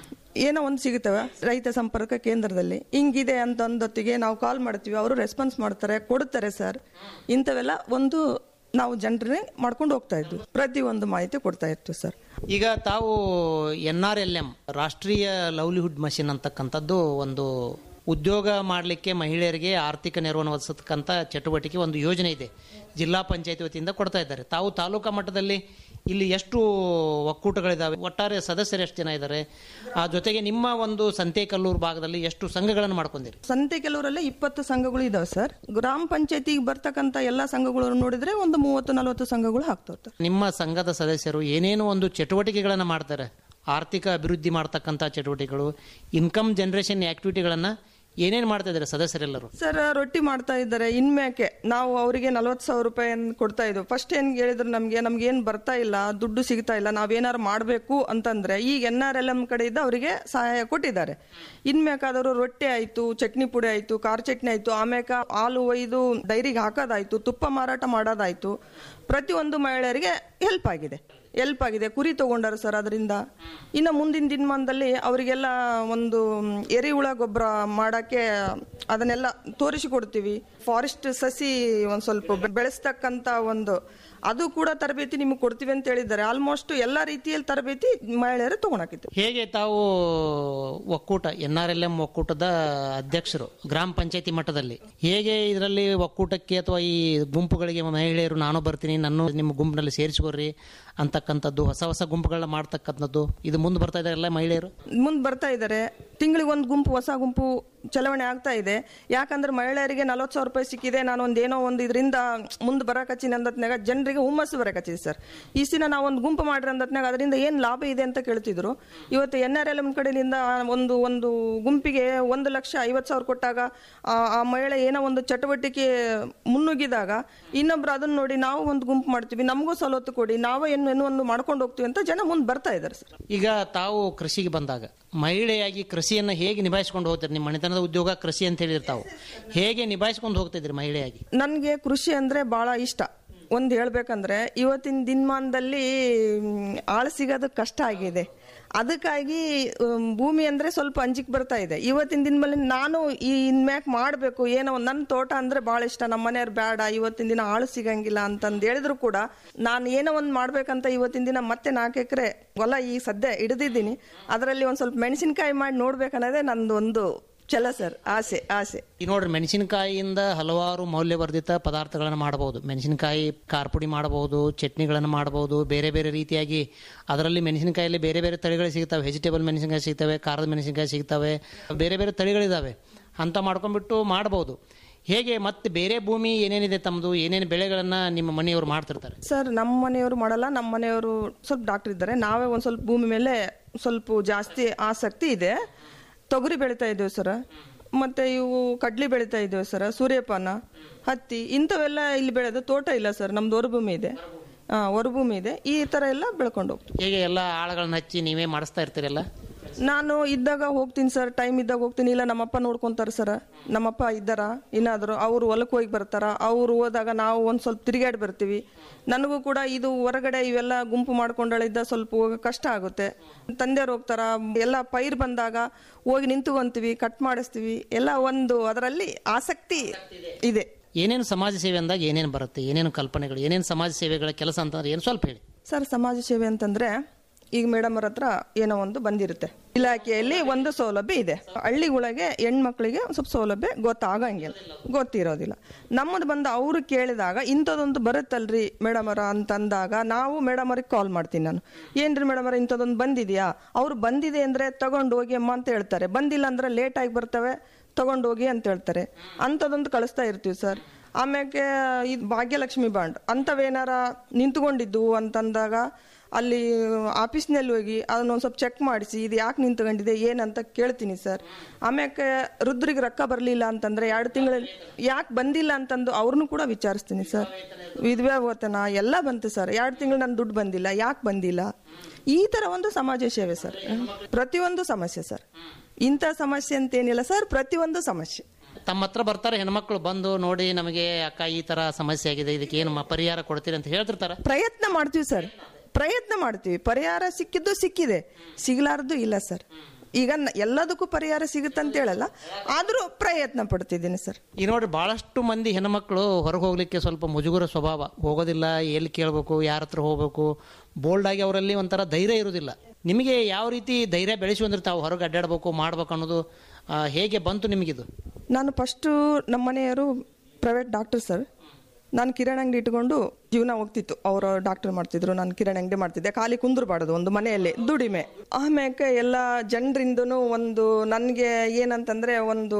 ಏನೋ ಒಂದು ಸಿಗುತ್ತವೆ ರೈತ ಸಂಪರ್ಕ ಕೇಂದ್ರದಲ್ಲಿ ಹಿಂಗಿದೆ ಅಂತ ಒಂದೊತ್ತಿಗೆ ನಾವು ಕಾಲ್ ಮಾಡ್ತೀವಿ ಅವರು ರೆಸ್ಪಾನ್ಸ್ ಮಾಡ್ತಾರೆ ಕೊಡ್ತಾರೆ ಸರ್ ಇಂಥವೆಲ್ಲ ಒಂದು ನಾವು ಜನರನ್ನೇ ಮಾಡ್ಕೊಂಡು ಹೋಗ್ತಾ ಇದ್ವಿ ಪ್ರತಿ ಒಂದು ಮಾಹಿತಿ ಕೊಡ್ತಾ ಇರ್ತೀವಿ ಸರ್ ಈಗ ತಾವು ಎನ್ ಆರ್ ಎಲ್ ಎಂ ರಾಷ್ಟ್ರೀಯ ಲವ್ಲಿಹುಡ್ ಮಷಿನ್ ಅಂತಕ್ಕಂಥದ್ದು ಒಂದು ಉದ್ಯೋಗ ಮಾಡಲಿಕ್ಕೆ ಮಹಿಳೆಯರಿಗೆ ಆರ್ಥಿಕ ನೆರವನ್ನು ಒದಗಿಸತಕ್ಕಂಥ ಚಟುವಟಿಕೆ ಒಂದು ಯೋಜನೆ ಇದೆ ಜಿಲ್ಲಾ ಪಂಚಾಯತಿ ವತಿಯಿಂದ ಕೊಡ್ತಾ ಇದ್ದಾರೆ ತಾವು ತಾಲೂಕಾ ಮಟ್ಟದಲ್ಲಿ ಇಲ್ಲಿ ಎಷ್ಟು ಒಕ್ಕೂಟಗಳಿದ್ದಾವೆ ಒಟ್ಟಾರೆ ಸದಸ್ಯರು ಎಷ್ಟು ಜನ ಇದ್ದಾರೆ ಆ ಜೊತೆಗೆ ನಿಮ್ಮ ಒಂದು ಸಂತೆಕಲ್ಲೂರು ಭಾಗದಲ್ಲಿ ಎಷ್ಟು ಸಂಘಗಳನ್ನು ಮಾಡ್ಕೊಂಡಿರಿ ಸಂತೆ ಕೆಲವರಲ್ಲೇ ಇಪ್ಪತ್ತು ಸಂಘಗಳು ಇದಾವೆ ಸರ್ ಗ್ರಾಮ ಪಂಚಾಯತಿಗೆ ಬರ್ತಕ್ಕಂಥ ಎಲ್ಲ ಸಂಘಗಳು ನೋಡಿದ್ರೆ ಒಂದು ಮೂವತ್ತು ನಲವತ್ತು ಸಂಘಗಳು ಹಾಕ್ತಾ ಇರ್ತಾರೆ ನಿಮ್ಮ ಸಂಘದ ಸದಸ್ಯರು ಏನೇನು ಒಂದು ಚಟುವಟಿಕೆಗಳನ್ನು ಮಾಡ್ತಾರೆ ಆರ್ಥಿಕ ಅಭಿವೃದ್ಧಿ ಮಾಡ್ತಕ್ಕಂಥ ಚಟುವಟಿಕೆಗಳು ಇನ್ಕಮ್ ಜನರೇಷನ್ ಆಕ್ಟಿವಿಟಿಗಳನ್ನು ಏನೇನು ಮಾಡ್ತಾ ಇದ್ದಾರೆ ಸದಸ್ಯರೆಲ್ಲರೂ ಸರ್ ರೊಟ್ಟಿ ಮಾಡ್ತಾ ಇದ್ದಾರೆ ಇನ್ಮ್ಯಾಕೆ ನಾವು ಅವರಿಗೆ ನಲ್ವತ್ತು ಸಾವಿರ ರೂಪಾಯಿ ಕೊಡ್ತಾ ಇದ್ವು ಫಸ್ಟ್ ಏನ್ ಹೇಳಿದ್ರು ನಮ್ಗೆ ನಮ್ಗೆ ಏನ್ ಬರ್ತಾ ಇಲ್ಲ ದುಡ್ಡು ಸಿಗ್ತಾ ಇಲ್ಲ ನಾವೇನಾರು ಮಾಡಬೇಕು ಅಂತಂದ್ರೆ ಈಗ ಎನ್ ಆರ್ ಎಲ್ ಎಂ ಕಡೆಯಿಂದ ಅವರಿಗೆ ಸಹಾಯ ಕೊಟ್ಟಿದ್ದಾರೆ ಇನ್ಮ್ಯಾಕಾದವರು ರೊಟ್ಟಿ ಆಯ್ತು ಚಟ್ನಿ ಪುಡಿ ಆಯ್ತು ಖಾರ ಚಟ್ನಿ ಆಯ್ತು ಆಮ್ಯಾಕ ಹಾಲು ಒಯ್ದು ಡೈರಿಗೆ ಹಾಕೋದಾಯ್ತು ತುಪ್ಪ ಮಾರಾಟ ಮಾಡೋದಾಯ್ತು ಪ್ರತಿಯೊಂದು ಮಹಿಳೆಯರಿಗೆ ಹೆಲ್ಪ್ ಆಗಿದೆ ಹೆಲ್ಪ್ ಆಗಿದೆ ಕುರಿ ತಗೊಂಡಾರ ಸರ್ ಅದರಿಂದ ಇನ್ನು ಮುಂದಿನ ದಿನಮಾನದಲ್ಲಿ ಅವರಿಗೆಲ್ಲ ಒಂದು ಮ್, ಎರೆಹುಳ ಗೊಬ್ಬರ ಮಾಡಕ್ಕೆ ಅದನ್ನೆಲ್ಲ ತೋರಿಸಿಕೊಡ್ತೀವಿ ಫಾರೆಸ್ಟ್ ಸಸಿ ಒಂದು ಸ್ವಲ್ಪ ಬೆ- ಬೆಳೆಸ್ತಕ್ಕಂಥ ಒಂದು ಅದು ಕೂಡ ತರಬೇತಿ ನಿಮಗೆ ಕೊಡ್ತೀವಿ ಅಂತ ಹೇಳಿದ್ದಾರೆ ಆಲ್ಮೋಸ್ಟ್ ಎಲ್ಲ ರೀತಿಯಲ್ಲಿ ತರಬೇತಿ ಮಹಿಳೆಯರು ತಗೊಳಕಿತ್ತು ಹೇಗೆ ತಾವು ಒಕ್ಕೂಟ ಎನ್ ಆರ್ ಎಲ್ ಎಂ ಒಕ್ಕೂಟದ ಅಧ್ಯಕ್ಷರು ಗ್ರಾಮ ಪಂಚಾಯತಿ ಮಟ್ಟದಲ್ಲಿ ಹೇಗೆ ಇದರಲ್ಲಿ ಒಕ್ಕೂಟಕ್ಕೆ ಅಥವಾ ಈ ಗುಂಪುಗಳಿಗೆ ಮಹಿಳೆಯರು ನಾನು ಬರ್ತೀನಿ ನಾನು ನಿಮ್ಮ ಗುಂಪಿನಲ್ಲಿ ಸೇರಿಸ್ಕೊಡ್ರಿ ಅಂತಕ್ಕಂಥದ್ದು ಹೊಸ ಹೊಸ ಗುಂಪುಗಳನ್ನ ಮಾಡ್ತಕ್ಕಂಥದ್ದು ಇದು ಮುಂದೆ ಬರ್ತಾ ಇದ್ದಾರೆ ಎಲ್ಲ ಮಹಿಳೆಯರು ಮುಂದೆ ಬರ್ತಾ ಇದ್ದಾರೆ ತಿಂಗಳಿಗೆ ಒಂದು ಗುಂಪು ಹೊಸ ಗುಂಪು ಚಲಾವಣೆ ಆಗ್ತಾ ಇದೆ ಯಾಕಂದ್ರೆ ಮಹಿಳೆಯರಿಗೆ ನಲವತ್ತು ಸಾವಿರ ರೂಪಾಯಿ ಸಿಕ್ಕಿದೆ ನಾನು ಒಂದು ಏನೋ ಒಂದು ಇದರಿಂದ ಮುಂದೆ ಬರಕಚ್ಚಿನ ಅಂದತ್ನಾಗ ಜನರಿಗೆ ಹುಮ್ಮಸ್ಸು ಬರಕಚ್ಚಿದೆ ಸರ್ ಈ ದಿನ ನಾವು ಒಂದು ಗುಂಪು ಮಾಡ್ರಿ ಅಂದತ್ನಾಗ ಅದರಿಂದ ಏನು ಲಾಭ ಇದೆ ಅಂತ ಕೇಳ್ತಿದ್ರು ಇವತ್ತು ಎನ್ ಆರ್ ಎಲ್ ಎಂ ಕಡೆಯಿಂದ ಒಂದು ಒಂದು ಗುಂಪಿಗೆ ಒಂದು ಲಕ್ಷ ಐವತ್ತು ಸಾವಿರ ಕೊಟ್ಟಾಗ ಆ ಆ ಮಹಿಳೆ ಏನೋ ಒಂದು ಚಟುವಟಿಕೆ ಮುನ್ನುಗ್ಗಿದಾಗ ಇನ್ನೊಬ್ರು ಅದನ್ನ ನೋಡಿ ನಾವು ಒಂದು ಗುಂಪು ಮಾಡ್ತೀವಿ ನಮಗೂ ಸವಲತ್ತು ಕೊಡಿ ನಾವು ಏನು ಏನೋ ಒಂದು ಮಾಡ್ಕೊಂಡು ಹೋಗ್ತೀವಿ ಅಂತ ಜನ ಮುಂದೆ ಬರ್ತಾ ಇದ್ದಾರೆ ಸರ್ ಈಗ ತಾವು ಕೃಷಿಗೆ ಬಂದಾಗ ಮಹಿಳೆಯಾಗಿ ಕೃಷಿಯನ್ನು ಹೇಗೆ ನಿಭಾಯಿಸ್ಕೊಂಡು ಹೋಗ್ತಾರೆ ನಿಮ್ಮ ಮನೆತನದ ಉದ್ಯೋಗ ಕೃಷಿ ಅಂತ ಹೇಳಿರ್ತಾವು ಹೇಗೆ ನಿಭಾಯಿಸ್ಕೊಂಡು ಹೋಗ್ತಾ ಇದ್ರಿ ಮಹಿಳೆಯಾಗಿ ನನಗೆ ಕೃಷಿ ಅಂದ್ರೆ ಬಹಳ ಇಷ್ಟ ಒಂದು ಹೇಳ್ಬೇಕಂದ್ರೆ ಇವತ್ತಿನ ದಿನಮಾನದಲ್ಲಿ ಮ್, ಆಳು ಸಿಗೋದು ಕಷ್ಟ ಆಗಿದೆ ಅದಕ್ಕಾಗಿ ಮ್, ಭೂಮಿ ಅಂದ್ರೆ ಸ್ವಲ್ಪ ಅಂಜಿಕ್ ಬರ್ತಾ ಇದೆ ಇವತ್ತಿನ ದಿನದಲ್ಲಿ ನಾನು ಈ ಇನ್ಮ್ಯಾಕ್ ಮಾಡಬೇಕು ಏನೋ ಒಂದ್- ನನ್ನ ತೋಟ ಅಂದ್ರೆ ಬಹಳ ಇಷ್ಟ ನಮ್ಮ ಮನೆಯವ್ರು ಬೇಡ ಇವತ್ತಿನ ದಿನ ಆಳು ಸಿಗಂಗಿಲ್ಲ ಅಂತಂದು ಹೇಳಿದ್ರು ಕೂಡ ನಾನು ಏನೋ ಒಂದು ಮಾಡ್ಬೇಕಂತ ಇವತ್ತಿನ ದಿನ ಮತ್ತೆ ನಾಲ್ಕು ಎಕರೆ ಹೊಲ ಈ ಸದ್ಯ ಹಿಡಿದಿದ್ದೀನಿ ಅದರಲ್ಲಿ ಒಂದು ಸ್ವಲ್ಪ ಮೆಣಸಿನಕಾಯಿ ಮಾಡಿ ನೋಡ್ಬೇಕನ್ನೋದೇ ನಂದು ಒಂದು ಛಲ ಸರ್ ಆಸೆ ಆಸೆ ಈ ನೋಡ್ರಿ ಮೆಣಸಿನಕಾಯಿಯಿಂದ ಹಲವಾರು ಮೌಲ್ಯವರ್ಧಿತ ಪದಾರ್ಥಗಳನ್ನು ಮಾಡಬಹುದು ಮೆಣಸಿನಕಾಯಿ ಖಾರಪುಡಿ ಮಾಡಬಹುದು ಚಟ್ನಿಗಳನ್ನು ಮಾಡಬಹುದು ಬೇರೆ ಬೇರೆ ರೀತಿಯಾಗಿ ಅದರಲ್ಲಿ ಮೆಣಸಿನಕಾಯಲ್ಲಿ ಬೇರೆ ಬೇರೆ ತಳಿಗಳು ಸಿಗ್ತವೆ ವೆಜಿಟೇಬಲ್ ಮೆಣಸಿನಕಾಯಿ ಸಿಗ್ತವೆ ಖಾರದ ಮೆಣಸಿನಕಾಯಿ ಸಿಗ್ತವೆ ಬೇರೆ ಬೇರೆ ತಳಿಗಳಿದಾವೆ ಅಂತ ಮಾಡ್ಕೊಂಡ್ಬಿಟ್ಟು ಮಾಡಬಹುದು ಹೇಗೆ ಮತ್ತೆ ಬೇರೆ ಭೂಮಿ ಏನೇನಿದೆ ತಮ್ಮದು ಏನೇನು ಬೆಳೆಗಳನ್ನ ನಿಮ್ಮ ಮನೆಯವರು ಮಾಡ್ತಿರ್ತಾರೆ ಸರ್ ನಮ್ಮ ಮನೆಯವರು ಮಾಡಲ್ಲ ನಮ್ಮ ಮನೆಯವರು ಸ್ವಲ್ಪ ಡಾಕ್ಟರ್ ಇದ್ದಾರೆ ನಾವೇ ಒಂದು ಸ್ವಲ್ಪ ಭೂಮಿ ಮೇಲೆ ಸ್ವಲ್ಪ ಜಾಸ್ತಿ ಆಸಕ್ತಿ ಇದೆ ತೊಗರಿ ಬೆಳಿತಾ ಇದ್ದೇವೆ ಸರ್ ಮತ್ತೆ ಇವು ಕಡ್ಲಿ ಬೆಳಿತಾ ಇದ್ದೇವೆ ಸರ್ ಸೂರ್ಯಪಾನ ಹತ್ತಿ ಇಂಥವೆಲ್ಲ ಇಲ್ಲಿ ಬೆಳೆದು ತೋಟ ಇಲ್ಲ ಸರ್ ನಮ್ದು ಹೊರಭೂಮಿ ಇದೆ ಹಾ ಹೊರಭೂಮಿ ಇದೆ ಈ ತರ ಎಲ್ಲ ಬೆಳ್ಕೊಂಡು ಹೋಗ್ತೀವಿ ಹೇಗೆ ಎಲ್ಲ ಆಳುಗಳನ್ನ ಹಚ್ಚಿ ನೀವೇ ಮಾಡಿಸ್ತಾ ಇರ್ತೀರಲ್ಲ ನಾನು ಇದ್ದಾಗ ಹೋಗ್ತೀನಿ ಸರ್ ಟೈಮ್ ಇದ್ದಾಗ ಹೋಗ್ತೀನಿ ಇಲ್ಲ ನಮ್ಮಪ್ಪ ನೋಡ್ಕೊಂತಾರ ಸರ್ ನಮ್ಮಪ್ಪ ಇದ್ದಾರ ಇನ್ನಾದ್ರು ಅವ್ರು ಹೊಲಕ್ಕೆ ಹೋಗಿ ಬರ್ತಾರ ಅವ್ರು ಹೋದಾಗ ನಾವು ಒಂದು ಸ್ವಲ್ಪ ತಿರುಗಾಡಿ ಬರ್ತೀವಿ ನನಗೂ ಕೂಡ ಇದು ಹೊರಗಡೆ ಇವೆಲ್ಲ ಗುಂಪು ಮಾಡ್ಕೊಂಡಳಿದ್ದ ಸ್ವಲ್ಪ ಹೋಗಕ್ಕೆ ಕಷ್ಟ ಆಗುತ್ತೆ ತಂದೆಯವ್ರು ಹೋಗ್ತಾರ ಎಲ್ಲ ಪೈರ್ ಬಂದಾಗ ಹೋಗಿ ನಿಂತ್ಕೊಂತೀವಿ ಕಟ್ ಮಾಡಿಸ್ತೀವಿ ಎಲ್ಲ ಒಂದು ಅದರಲ್ಲಿ ಆಸಕ್ತಿ ಇದೆ ಏನೇನು ಸಮಾಜ ಸೇವೆ ಅಂದಾಗ ಏನೇನು ಬರುತ್ತೆ ಏನೇನು ಕಲ್ಪನೆಗಳು ಏನೇನು ಸಮಾಜ ಸೇವೆಗಳ ಕೆಲಸ ಅಂತಂದ್ರೆ ಏನು ಸ್ವಲ್ಪ ಹೇಳಿ ಸರ್ ಸಮಾಜ ಸೇವೆ ಅಂತಂದ್ರೆ ಈಗ ಮೇಡಮ್ ಅವ್ರ ಹತ್ರ ಏನೋ ಒಂದು ಬಂದಿರುತ್ತೆ ಇಲಾಖೆಯಲ್ಲಿ ಒಂದು ಸೌಲಭ್ಯ ಇದೆ ಹಳ್ಳಿಗಳಿಗೆ ಹೆಣ್ಮಕ್ಳಿಗೆ ಒಂದ್ ಸ್ವಲ್ಪ ಸೌಲಭ್ಯ ಗೊತ್ತಾಗಂಗಿಲ್ಲ ಗೊತ್ತಿರೋದಿಲ್ಲ ನಮ್ಮದು ಬಂದು ಅವರು ಕೇಳಿದಾಗ ಇಂಥದ್ದೊಂದು ಬರುತ್ತಲ್ರಿ ಮೇಡಮ್ ಅವರ ಅಂತಂದಾಗ ನಾವು ಮೇಡಮ್ ಅವ್ರಿಗೆ ಕಾಲ್ ಮಾಡ್ತೀನಿ ನಾನು ಏನ್ರಿ ಮೇಡಮ್ ಅವ್ರ ಇಂಥದ್ದೊಂದು ಬಂದಿದೆಯಾ ಅವ್ರು ಬಂದಿದೆ ಅಂದ್ರೆ ತಗೊಂಡು ಹೋಗಿ ಅಮ್ಮ ಅಂತ ಹೇಳ್ತಾರೆ ಬಂದಿಲ್ಲ ಅಂದ್ರೆ ಲೇಟ್ ಆಗಿ ಬರ್ತವೆ ತಗೊಂಡು ಹೋಗಿ ಅಂತ ಹೇಳ್ತಾರೆ ಅಂಥದ್ದೊಂದು ಕಳಿಸ್ತಾ ಇರ್ತೀವಿ ಸರ್ ಆಮ್ಯಾಕೆ ಇದು ಭಾಗ್ಯಲಕ್ಷ್ಮಿ ಬಾಂಡ್ ಅಂಥವೇನಾರ ನಿಂತ್ಕೊಂಡಿದ್ದು ಅಂತಂದಾಗ ಅಲ್ಲಿ ಆಫೀಸ್ನಲ್ಲಿ ಹೋಗಿ ಅದನ್ನ ಒಂದು ಸ್ವಲ್ಪ ಚೆಕ್ ಮಾಡಿಸಿ ಇದು ಯಾಕೆ ನಿಂತ್ಕೊಂಡಿದೆ ಏನಂತ ಕೇಳ್ತೀನಿ ಸರ್ ಆಮ್ಯಾಕೆ ರುದ್ರಿಗೆ ರೊಕ್ಕ ಬರಲಿಲ್ಲ ಅಂತಂದ್ರೆ ಎರಡು ತಿಂಗಳಲ್ಲಿ ಯಾಕೆ ಬಂದಿಲ್ಲ ಅಂತಂದು ಅವ್ರನ್ನೂ ಕೂಡ ವಿಚಾರಿಸ್ತೀನಿ ಸರ್ ವಿಧವೆ ವೇತನ ಎಲ್ಲ ಬಂತು ಸರ್ ಎರಡು ತಿಂಗಳು ನನ್ನ ದುಡ್ಡು ಬಂದಿಲ್ಲ ಯಾಕೆ ಬಂದಿಲ್ಲ ಈ ತರ ಒಂದು ಸಮಾಜ ಸೇವೆ ಸರ್ ಪ್ರತಿಯೊಂದು ಸಮಸ್ಯೆ ಸರ್ ಇಂಥ ಸಮಸ್ಯೆ ಅಂತೇನಿಲ್ಲ ಸರ್ ಪ್ರತಿಯೊಂದು ಸಮಸ್ಯೆ ತಮ್ಮ ಹತ್ರ ಬರ್ತಾರೆ ಹೆಣ್ಮಕ್ಳು ಬಂದು ನೋಡಿ ನಮಗೆ ಅಕ್ಕ ಈ ತರ ಸಮಸ್ಯೆ ಆಗಿದೆ ಇದಕ್ಕೆ ಏನು ಮ- ಪರಿಹಾರ ಕೊಡ್ತೀರಿ ಅಂತ ಹೇಳ್ತಿರ್ತಾರ ಪ್ರಯತ್ನ ಮಾಡ್ತೀವಿ ಸರ್ ಪ್ರಯತ್ನ ಮಾಡ್ತೀವಿ ಪರಿಹಾರ ಸಿಕ್ಕಿದ್ದು ಸಿಕ್ಕಿದೆ ಸಿಗಲಾರ್ದು ಇಲ್ಲ ಸರ್ ಈಗ ನ- ಎಲ್ಲದಕ್ಕೂ ಪರಿಹಾರ ಸಿಗುತ್ತಂತ ಹೇಳಲ್ಲ ಆದರೂ ಪ್ರಯತ್ನ ಪಡ್ತಿದ್ದೀನಿ ಸರ್ ಈ ನೋಡ್ರಿ ಬಹಳಷ್ಟು ಮಂದಿ ಹೆಣ್ಮಕ್ಳು ಹೊರಗೆ ಹೋಗ್ಲಿಕ್ಕೆ ಸ್ವಲ್ಪ ಮುಜುಗುರ ಸ್ವಭಾವ ಹೋಗೋದಿಲ್ಲ ಎಲ್ಲಿ ಕೇಳಬೇಕು ಯಾರ ಹತ್ರ ಹೋಗ್ಬೇಕು ಬೋಲ್ಡ್ ಆಗಿ ಅವರಲ್ಲಿ ಒಂಥರ ಧೈರ್ಯ ಇರೋದಿಲ್ಲ ನಿಮಗೆ ಯಾವ ರೀತಿ ಧೈರ್ಯ ಬೆಳೆಸಿ ಅಂದ್ರೆ ತಾವು ಹೊರಗೆ ಅಡ್ಡಾಡ್ಬೇಕು ಮಾಡ್ಬೇಕು ಅನ್ನೋದು ಆ, ಹೇಗೆ ಬಂತು ನಿಮಗಿದು ನಾನು ಫಸ್ಟು ನಮ್ಮ ಮನೆಯವರು ಪ್ರೈವೇಟ್ ಡಾಕ್ಟರ್ ಸರ್ ನಾನು ಕಿರಾಣಿ ಅಂಗಡಿ ಇಟ್ಕೊಂಡು ಜೀವನ ಹೋಗ್ತಿತ್ತು ಅವರು ಡಾಕ್ಟರ್ ಮಾಡ್ತಿದ್ರು ನಾನು ಕಿರಾಣಿ ಅಂಗಡಿ ಮಾಡ್ತಿದ್ದೆ ಖಾಲಿ ಕುಂದ್ರಬಾರ್ದು ಒಂದು ಮನೆಯಲ್ಲಿ ದುಡಿಮೆ ಆಮ್ಯಾಕೆ ಎಲ್ಲ ಜನರಿಂದನೂ ಒಂದು ನನಗೆ ಏನಂತಂದ್ರೆ ಒಂದು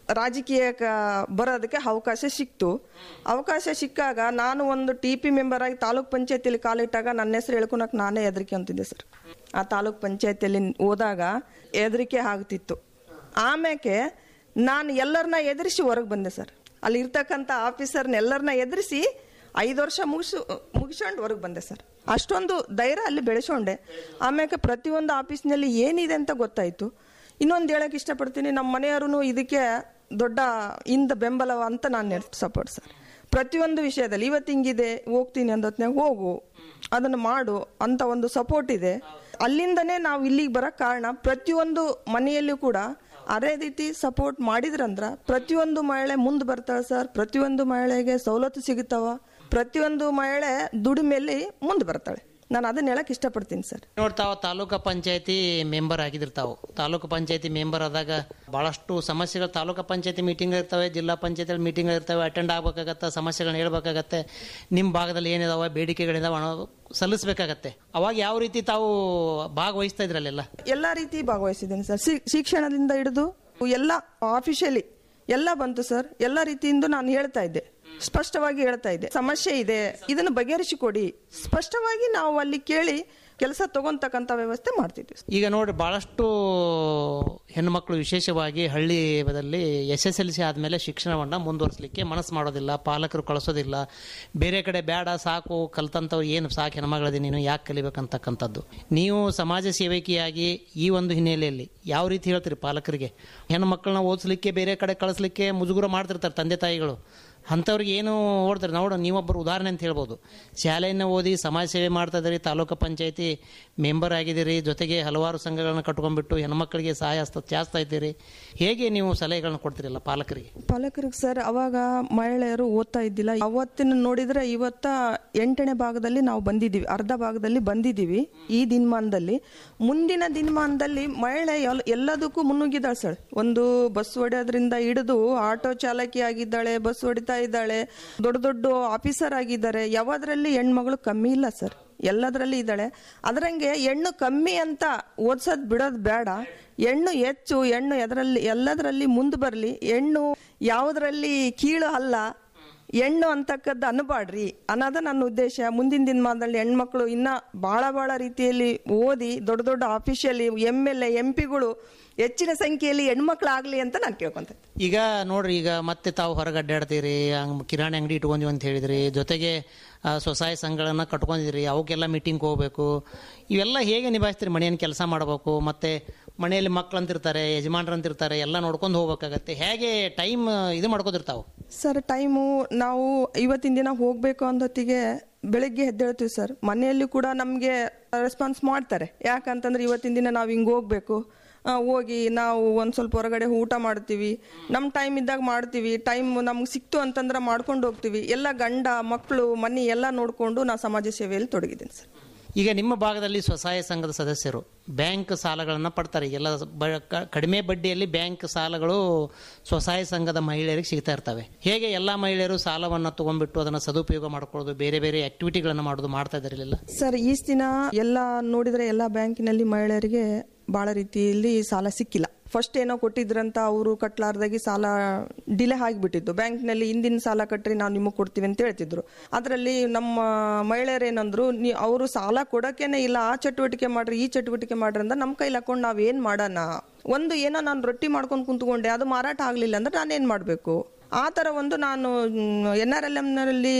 ರಾಜಕೀಯಕ್ಕೆ ಬರೋದಕ್ಕೆ ಅವಕಾಶ ಸಿಕ್ತು ಅವಕಾಶ ಸಿಕ್ಕಾಗ ನಾನು ಒಂದು ಟಿ ಪಿ ಮೆಂಬರ್ ಆಗಿ ತಾಲೂಕ್ ಪಂಚಾಯತಿಯಲ್ಲಿ ಕಾಲಿಟ್ಟಾಗ ನನ್ನ ಹೆಸರು ಹೇಳ್ಕೊಳಕ್ ನಾನೇ ಹೆದರಿಕೆ ಅಂತಿದ್ದೆ ಸರ್ ಆ ತಾಲೂಕ್ ಪಂಚಾಯತಿಯಲ್ಲಿ ಹೋದಾಗ ಹೆದರಿಕೆ ಆಗ್ತಿತ್ತು ಆಮ್ಯಾಕೆ ನಾನು ಎಲ್ಲರನ್ನ ಎದುರಿಸಿ ಹೊರಗೆ ಬಂದೆ ಸರ್ ಅಲ್ಲಿ ಇರ್ತಕ್ಕಂಥ ಆಫೀಸರ್ನ ಎಲ್ಲರನ್ನ ಎದುರಿಸಿ ಐದು ವರ್ಷ ಮುಗಿಸು ಮುಗಿಸ್ಕೊಂಡು ಹೊರಗೆ ಬಂದೆ ಸರ್ ಅಷ್ಟೊಂದು ಧೈರ್ಯ ಅಲ್ಲಿ ಬೆಳೆಸ್ಕೊಂಡೆ ಆಮ್ಯಾಕೆ ಪ್ರತಿಯೊಂದು ಆಫೀಸ್ನಲ್ಲಿ ಏನಿದೆ ಅಂತ ಗೊತ್ತಾಯಿತು ಇನ್ನೊಂದು ಹೇಳಕ್ಕೆ ಇಷ್ಟಪಡ್ತೀನಿ ನಮ್ಮ ಮನೆಯವರು ಇದಕ್ಕೆ ದೊಡ್ಡ ಇಂದ ಬೆಂಬಲ ಅಂತ ನಾನು ಸಪೋರ್ಟ್ ಸರ್ ಪ್ರತಿಯೊಂದು ವಿಷಯದಲ್ಲಿ ಇವತ್ತು ಹಿಂಗಿದೆ ಹೋಗ್ತೀನಿ ಅಂದತ್ನಾಗ ಹೋಗು ಅದನ್ನು ಮಾಡು ಅಂತ ಒಂದು ಸಪೋರ್ಟ್ ಇದೆ ಅಲ್ಲಿಂದನೇ ನಾವು ಇಲ್ಲಿಗೆ ಬರೋಕ್ಕೆ ಕಾರಣ ಪ್ರತಿಯೊಂದು ಮನೆಯಲ್ಲೂ ಕೂಡ ಅದೇ ರೀತಿ ಸಪೋರ್ಟ್ ಮಾಡಿದ್ರಂದ್ರ ಪ್ರತಿಯೊಂದು ಮಹಿಳೆ ಮುಂದೆ ಬರ್ತಾಳೆ ಸರ್ ಪ್ರತಿಯೊಂದು ಮಹಿಳೆಗೆ ಸವಲತ್ತು ಸಿಗುತ್ತವ ಪ್ರತಿಯೊಂದು ಮಹಿಳೆ ದುಡಿಮೆಯಲ್ಲಿ ಮುಂದೆ ಬರ್ತಾಳೆ ನಾನು ಅದನ್ನ ಹೇಳಕ್ ಇಷ್ಟಪಡ್ತೀನಿ ಸರ್ ನೋಡ್ತಾವ ತಾಲೂಕು ಪಂಚಾಯತಿ ಮೆಂಬರ್ ಆಗಿದ್ರು ತಾವು ತಾಲೂಕು ಪಂಚಾಯತಿ ಮೆಂಬರ್ ಆದಾಗ ಬಹಳಷ್ಟು ಸಮಸ್ಯೆಗಳು ತಾಲೂಕು ಪಂಚಾಯತಿ ಮೀಟಿಂಗ್ ಇರ್ತವೆ ಜಿಲ್ಲಾ ಪಂಚಾಯತಿ ಮೀಟಿಂಗ್ ಇರ್ತವೆ ಅಟೆಂಡ್ ಆಗ್ಬೇಕಾಗತ್ತೆ ಸಮಸ್ಯೆಗಳನ್ನ ಹೇಳ್ಬೇಕಾಗತ್ತೆ ನಿಮ್ಮ ಭಾಗದಲ್ಲಿ ಏನಿದಾವೆ ಬೇಡಿಕೆಗಳಿದಾವೆ ಅನ್ನೋ ಸಲ್ಲಿಸ್ಬೇಕಾಗತ್ತೆ ಅವಾಗ ಯಾವ ರೀತಿ ತಾವು ಭಾಗವಹಿಸ್ತಾ ಇದ್ರಲ್ಲೆಲ್ಲ ಎಲ್ಲಾ ರೀತಿ ಭಾಗವಹಿಸಿದ್ದೀನಿ ಸರ್ ಶಿ- ಶಿಕ್ಷಣದಿಂದ ಹಿಡಿದು ಎಲ್ಲ ಆಫಿಷಿಯಲಿ ಎಲ್ಲ ಬಂತು ಸರ್ ಎಲ್ಲ ರೀತಿಯಿಂದ ನಾನು ಹೇಳ್ತಾ ಇದ್ದೆ ಸ್ಪಷ್ಟವಾಗಿ ಹೇಳ್ತಾ ಇದ್ದೆ ಸಮಸ್ಯೆ ಇದೆ ಇದನ್ನು ಬಗೆಹರಿಸಿಕೊಡಿ ಸ್ಪಷ್ಟವಾಗಿ ನಾವು ಅಲ್ಲಿ ಕೇಳಿ ಕೆಲಸ ತಗೊಂತಕ್ಕಂಥ ವ್ಯವಸ್ಥೆ ಮಾಡ್ತಿದ್ವಿ ಈಗ ನೋಡಿ ಬಹಳಷ್ಟು ಹೆಣ್ಣುಮಕ್ಕಳು ವಿಶೇಷವಾಗಿ ಹಳ್ಳಿಯಲ್ಲಿ ಎಸ್ ಎಸ್ ಎಲ್ ಸಿ ಆದಮೇಲೆ ಶಿಕ್ಷಣವನ್ನು ಮುಂದುವರಿಸಲಿಕ್ಕೆ ಮನಸ್ಸು ಮಾಡೋದಿಲ್ಲ ಪಾಲಕರು ಕಳಿಸೋದಿಲ್ಲ ಬೇರೆ ಕಡೆ ಬೇಡ ಸಾಕು ಕಲ್ತಂಥವ್ರು ಏನು ಸಾಕು ಹೆಣ್ಮಗಳದಿ ನೀನು ಯಾಕೆ ಕಲಿಬೇಕಂತಕ್ಕಂಥದ್ದು ನೀವು ಸಮಾಜ ಸೇವಕಿಯಾಗಿ ಈ ಒಂದು ಹಿನ್ನೆಲೆಯಲ್ಲಿ ಯಾವ ರೀತಿ ಹೇಳ್ತೀರಿ ಪಾಲಕರಿಗೆ ಹೆಣ್ಣು ಮಕ್ಕಳನ್ನ ಓದಿಸ್ಲಿಕ್ಕೆ ಬೇರೆ ಕಡೆ ಕಳಿಸ್ಲಿಕ್ಕೆ ಮುಜುಗುರ ಮಾಡ್ತಿರ್ತಾರೆ ತಂದೆ ತಾಯಿಗಳು ಅಂಥವ್ರಿಗೆ ಏನು ಓಡ್ತಾರೆ ನೋಡು ನೀವೊಬ್ಬರು ಉದಾಹರಣೆ ಅಂತ ಹೇಳ್ಬೋದು ಶಾಲೆಯನ್ನು ಓದಿ ಸಮಾಜ ಸೇವೆ ಮಾಡ್ತಾ ಇದ್ದೀರಿ ತಾಲೂಕು ಪಂಚಾಯತಿ ಮೆಂಬರ್ ಆಗಿದ್ದೀರಿ ಜೊತೆಗೆ ಹಲವಾರು ಸಂಘಗಳನ್ನ ಕಟ್ಕೊಂಡ್ಬಿಟ್ಟು ಹೆಣ್ಮಕ್ಳಿಗೆ ಸಹಾಯ ಹಸ್ತ ಚಾಚ್ತಾ ಇದ್ದೀರಿ ಹೇಗೆ ನೀವು ಸಲಹೆಗಳನ್ನ ಕೊಡ್ತೀರಲ್ಲ ಪಾಲಕರಿಗೆ ಪಾಲಕರಿಗೆ ಸರ್ ಅವಾಗ ಮಹಿಳೆಯರು ಓದ್ತಾ ಇದ್ದಿಲ್ಲ ಅವತ್ತಿನ ನೋಡಿದ್ರೆ ಇವತ್ತ ಎಂಟನೇ ಭಾಗದಲ್ಲಿ ನಾವು ಬಂದಿದ್ದೀವಿ ಅರ್ಧ ಭಾಗದಲ್ಲಿ ಬಂದಿದ್ದೀವಿ ಈ ದಿನಮಾನದಲ್ಲಿ ಮುಂದಿನ ದಿನಮಾನದಲ್ಲಿ ಮಹಿಳೆ ಎಲ್- ಎಲ್ಲದಕ್ಕೂ ಮುನ್ನುಗ್ಗಿದ್ದಾಳೆ ಸರ್ ಒಂದು ಬಸ್ ಹೊಡೆಯೋದ್ರಿಂದ ಹಿಡಿದು ಆಟೋ ಚಾಲಕಿ ಆಗಿದ್ದಾಳೆ ಬಸ್ ಹೊಡಿತಾ ಇದ್ದಾಳೆ ದೊಡ್ಡ ದೊಡ್ಡ ಆಫೀಸರ್ ಆಗಿದ್ದಾರೆ ಯಾವ್ದ್ರಲ್ಲಿ ಹೆಣ್ಮಗಳು ಕಮ್ಮಿ ಇಲ್ಲ ಸರ್ ಎಲ್ಲದರಲ್ಲಿ ಇದ್ದಾಳೆ ಅದರಂಗೆ ಹೆಣ್ಣು ಕಮ್ಮಿ ಅಂತ ಓದ್ಸೋದ್ ಬಿಡೋದು ಬೇಡ ಹೆಣ್ಣು ಹೆಚ್ಚು ಹೆಣ್ಣು ಎದರಲ್ಲಿ ಎಲ್ಲದರಲ್ಲಿ ಮುಂದೆ ಬರಲಿ ಹೆಣ್ಣು ಯಾವುದರಲ್ಲಿ ಕೀಳು ಅಲ್ಲ ಹೆಣ್ಣು ಅಂತಕ್ಕದ್ದು ಅನ್ಬಾಡ್ರಿ ಅನ್ನೋದು ನನ್ನ ಉದ್ದೇಶ ಮುಂದಿನ ದಿನಮಾನದಲ್ಲಿ ಹೆಣ್ಮಕ್ಳು ಇನ್ನ ಬಹಳ ಬಹಳ ರೀತಿಯಲ್ಲಿ ಓದಿ ದೊಡ್ಡ ದೊಡ್ಡ officially M L A M ಪಿಗಳು ಹೆಚ್ಚಿನ ಸಂಖ್ಯೆಯಲ್ಲಿ ಹೆಣ್ಮಕ್ಳು ಆಗ್ಲಿ ಅಂತ ನಾನು ಕೇಳ್ಕೊಂತ ಈಗ ನೋಡ್ರಿ ಈಗ ಮತ್ತೆ ತಾವು ಹೊರಗೆ ಅಡ್ಡಾಡ್ತೀರಿ ಹಂಗ್ ಕಿರಾಣಿ ಅಂಗಡಿ ಇಟ್ಕೊಂಡ್ವಿ ಅಂತ ಹೇಳಿದ್ರಿ ಜೊತೆಗೆ ಆ, ಸ್ವಸಹಾಯ ಸಂಘಗಳನ್ನ ಕಟ್ಕೊಂಡಿದ್ರಿ ಅವಕ್ಕೆಲ್ಲ ಮೀಟಿಂಗ್ ಹೋಗ್ಬೇಕು ಇವೆಲ್ಲ ಹೇಗೆ ನಿಭಾಯಿಸ್ತೀರಿ ಮನೆಯನ್ನು ಕೆಲಸ ಮಾಡಬೇಕು ಮತ್ತೆ ಮನೆಯಲ್ಲಿ ಮಕ್ಳು ಅಂತಿರ್ತಾರೆ ಯಜಮಾನ್ರು ಅಂತಿರ್ತಾರೆ ಎಲ್ಲ ನೋಡ್ಕೊಂಡು ಹೋಗ್ಬೇಕಾಗತ್ತೆ ಹೇಗೆ ಟೈಮ್ ಇದು ಮಾಡ್ಕೋದಿರ್ತಾವೆ ಸರ್ ಟೈಮು ನಾವು ಇವತ್ತಿನ ದಿನ ಹೋಗ್ಬೇಕು ಅಂದೊತ್ತಿಗೆ ಬೆಳಗ್ಗೆ ಎದ್ದೇಳ್ತೀವಿ ಸರ್ ಮನೆಯಲ್ಲಿ ಕೂಡ ನಮಗೆ ರೆಸ್ಪಾನ್ಸ್ ಮಾಡ್ತಾರೆ ಯಾಕಂತಂದ್ರೆ ಇವತ್ತಿನ ದಿನ ನಾವು ಹಿಂಗೆ ಹೋಗ್ಬೇಕು ಆ, ಹೋಗಿ ನಾವು ಒಂದು ಸ್ವಲ್ಪ ಹೊರಗಡೆ ಊಟ ಮಾಡ್ತೀವಿ ನಮ್ಮ ಟೈಮ್ ಇದ್ದಾಗ ಮಾಡ್ತೀವಿ ಟೈಮ್ ನಮ್ಗೆ ಸಿಕ್ತು ಅಂತಂದ್ರೆ ಮಾಡ್ಕೊಂಡು ಹೋಗ್ತೀವಿ ಎಲ್ಲ ಗಂಡ ಮಕ್ಕಳು ಮನೆ ಎಲ್ಲ ನೋಡಿಕೊಂಡು ನಾ ಸಮಾಜ ಸೇವೆಯಲ್ಲಿ ತೊಡಗಿದ್ದೀನಿ ಸರ್ ಈಗ ನಿಮ್ಮ ಭಾಗದಲ್ಲಿ ಸ್ವಸಹಾಯ ಸಂಘದ ಸದಸ್ಯರು ಬ್ಯಾಂಕ್ ಸಾಲಗಳನ್ನು ಪಡ್ತಾರೆ ಎಲ್ಲ ಬ- ಕ- ಕಡಿಮೆ ಬಡ್ಡಿಯಲ್ಲಿ ಬ್ಯಾಂಕ್ ಸಾಲಗಳು ಸ್ವಸಹಾಯ ಸಂಘದ ಮಹಿಳೆಯರಿಗೆ ಸಿಗ್ತಾ ಇರ್ತವೆ ಹೇಗೆ ಎಲ್ಲ ಮಹಿಳೆಯರು ಸಾಲವನ್ನು ತಗೊಂಡ್ಬಿಟ್ಟು ಅದನ್ನು ಸದುಪಯೋಗ ಮಾಡ್ಕೊಳ್ಳೋದು ಬೇರೆ ಬೇರೆ ಆಕ್ಟಿವಿಟಿಗಳನ್ನು ಮಾಡೋದು ಮಾಡ್ತಾ ಇದಾರಿಲ್ಲ ಸರ್ ಈ ದಿನ ಎಲ್ಲ ನೋಡಿದ್ರೆ ಎಲ್ಲ ಬ್ಯಾಂಕಿನಲ್ಲಿ ಮಹಿಳೆಯರಿಗೆ ಬಹಳ ರೀತಿಯಲ್ಲಿ ಸಾಲ ಸಿಕ್ಕಿಲ್ಲ ಫಸ್ಟ್ ಏನೋ ಕೊಟ್ಟಿದ್ರಂತ ಅವರು ಕಟ್ಲಾರ್ದಾಗಿ ಸಾಲ ಡಿಲೇ ಆಗಿಬಿಟ್ಟಿತ್ತು ಬ್ಯಾಂಕ್ನಲ್ಲಿ ಹಿಂದಿನ ಸಾಲ ಕಟ್ರಿ ನಾವು ನಿಮಗೆ ಕೊಡ್ತೀವಿ ಅಂತ ಹೇಳ್ತಿದ್ರು ಅದರಲ್ಲಿ ನಮ್ಮ ಮಹಿಳೆಯರು ಏನಂದ್ರು ನೀ ಅವರು ಸಾಲ ಕೊಡೋಕೇನೆ ಇಲ್ಲ ಆ ಚಟುವಟಿಕೆ ಮಾಡ್ರಿ ಈ ಚಟುವಟಿಕೆ ಮಾಡ್ರಿ ಅಂತ ನಮ್ಮ ಕೈಲಿ ಹಾಕೊಂಡು ನಾವೇನ್ ಮಾಡೋಣ ಒಂದು ಏನೋ ನಾನು ರೊಟ್ಟಿ ಮಾಡ್ಕೊಂಡು ಕುಂತ್ಕೊಂಡೆ ಅದು ಮಾರಾಟ ಆಗಲಿಲ್ಲ ಅಂದ್ರೆ ನಾನೇನು ಮಾಡಬೇಕು ಆ ಥರ ಒಂದು ನಾನು ಎನ್ ಆರ್ ಎಲ್ ಎಂನಲ್ಲಿ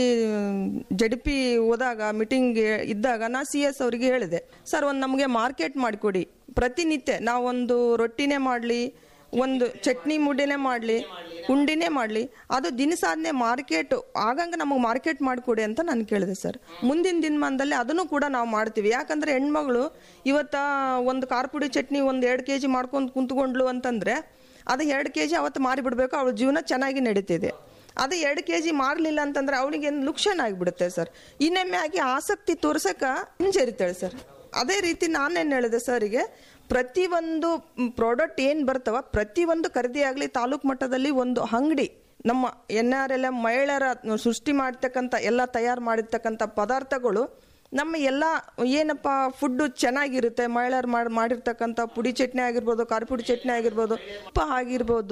ಜಡಿಪಿ ಹೋದಾಗ ಮೀಟಿಂಗ್ ಇದ್ದಾಗ ನಾ ಸಿ ಎಸ್ ಅವರಿಗೆ ಹೇಳಿದೆ ಸರ್ ಒಂದು ನಮಗೆ ಮಾರ್ಕೆಟ್ ಮಾಡಿಕೊಡಿ ಪ್ರತಿನಿತ್ಯ ನಾವೊಂದು ರೊಟ್ಟಿನೇ ಮಾಡಲಿ ಒಂದು ಚಟ್ನಿ ಮುಡ್ಡಿನೇ ಮಾಡಲಿ ಉಂಡಿನೇ ಮಾಡಲಿ ಅದು ದಿನಸಾಧನೆ ಮಾರ್ಕೆಟ್ ಆಗಂಗ ನಮಗೆ ಮಾರ್ಕೆಟ್ ಮಾಡಿಕೊಡಿ ಅಂತ ನಾನು ಕೇಳಿದೆ ಸರ್ ಮುಂದಿನ ದಿನಮಾನದಲ್ಲಿ ಅದನ್ನು ಕೂಡ ನಾವು ಮಾಡ್ತೀವಿ ಯಾಕಂದ್ರೆ ಹೆಣ್ಮಗಳು ಇವತ್ತ ಒಂದು ಖಾರಪುಡಿ ಚಟ್ನಿ ಒಂದು ಎರಡು ಕೆ ಜಿ ಮಾಡ್ಕೊಂಡು ಕುಂತ್ಕೊಂಡ್ಲು ಅಂತಂದ್ರೆ ಅದು ಎರಡು ಕೆ ಜಿ ಅವತ್ತು ಮಾರಿಬಿಡ್ಬೇಕು ಅವಳ ಜೀವನ ಚೆನ್ನಾಗಿ ನಡೀತಿದೆ ಅದು ಎರಡು ಕೆ ಜಿ ಮಾರಲಿಲ್ಲ ಅಂತಂದ್ರೆ ಅವಳಿಗೆ ಲುಕ್ಷನ್ ಆಗಿಬಿಡುತ್ತೆ ಸರ್ ಇನ್ನೊಮ್ಮೆ ಆಗಿ ಆಸಕ್ತಿ ತೋರ್ಸಕ ಹಿಂಜರಿತಾಳೆ ಸರ್ ಅದೇ ರೀತಿ ನಾನೇನು ಹೇಳಿದೆ ಸರ್ಗೆ ಪ್ರತಿಯೊಂದು ಪ್ರಾಡಕ್ಟ್ ಏನು ಬರ್ತಾವ ಪ್ರತಿಯೊಂದು ಖರೀದಿ ಆಗಲಿ ತಾಲೂಕು ಮಟ್ಟದಲ್ಲಿ ಒಂದು ಅಂಗಡಿ ನಮ್ಮ ಎನ್ ಆರ್ ಎಲ್ ಎಂ ಮಹಿಳೆಯರ ಸೃಷ್ಟಿ ಮಾಡ್ತಕ್ಕಂಥ ಎಲ್ಲ ತಯಾರು ಮಾಡಿರ್ತಕ್ಕಂಥ ಪದಾರ್ಥಗಳು ನಮ್ಮ ಎಲ್ಲ ಏನಪ್ಪ ಫುಡ್ಡು ಚೆನ್ನಾಗಿರುತ್ತೆ ಮಹಿಳೆಯರು ಮಾಡಿ ಮಾಡಿರ್ತಕ್ಕಂಥ ಪುಡಿ ಚಟ್ನಿ ಆಗಿರ್ಬೋದು ಖಾರ ಪುಡಿ ಚಟ್ನಿ ಆಗಿರ್ಬೋದು ಉಪ್ಪ ಆಗಿರ್ಬೋದು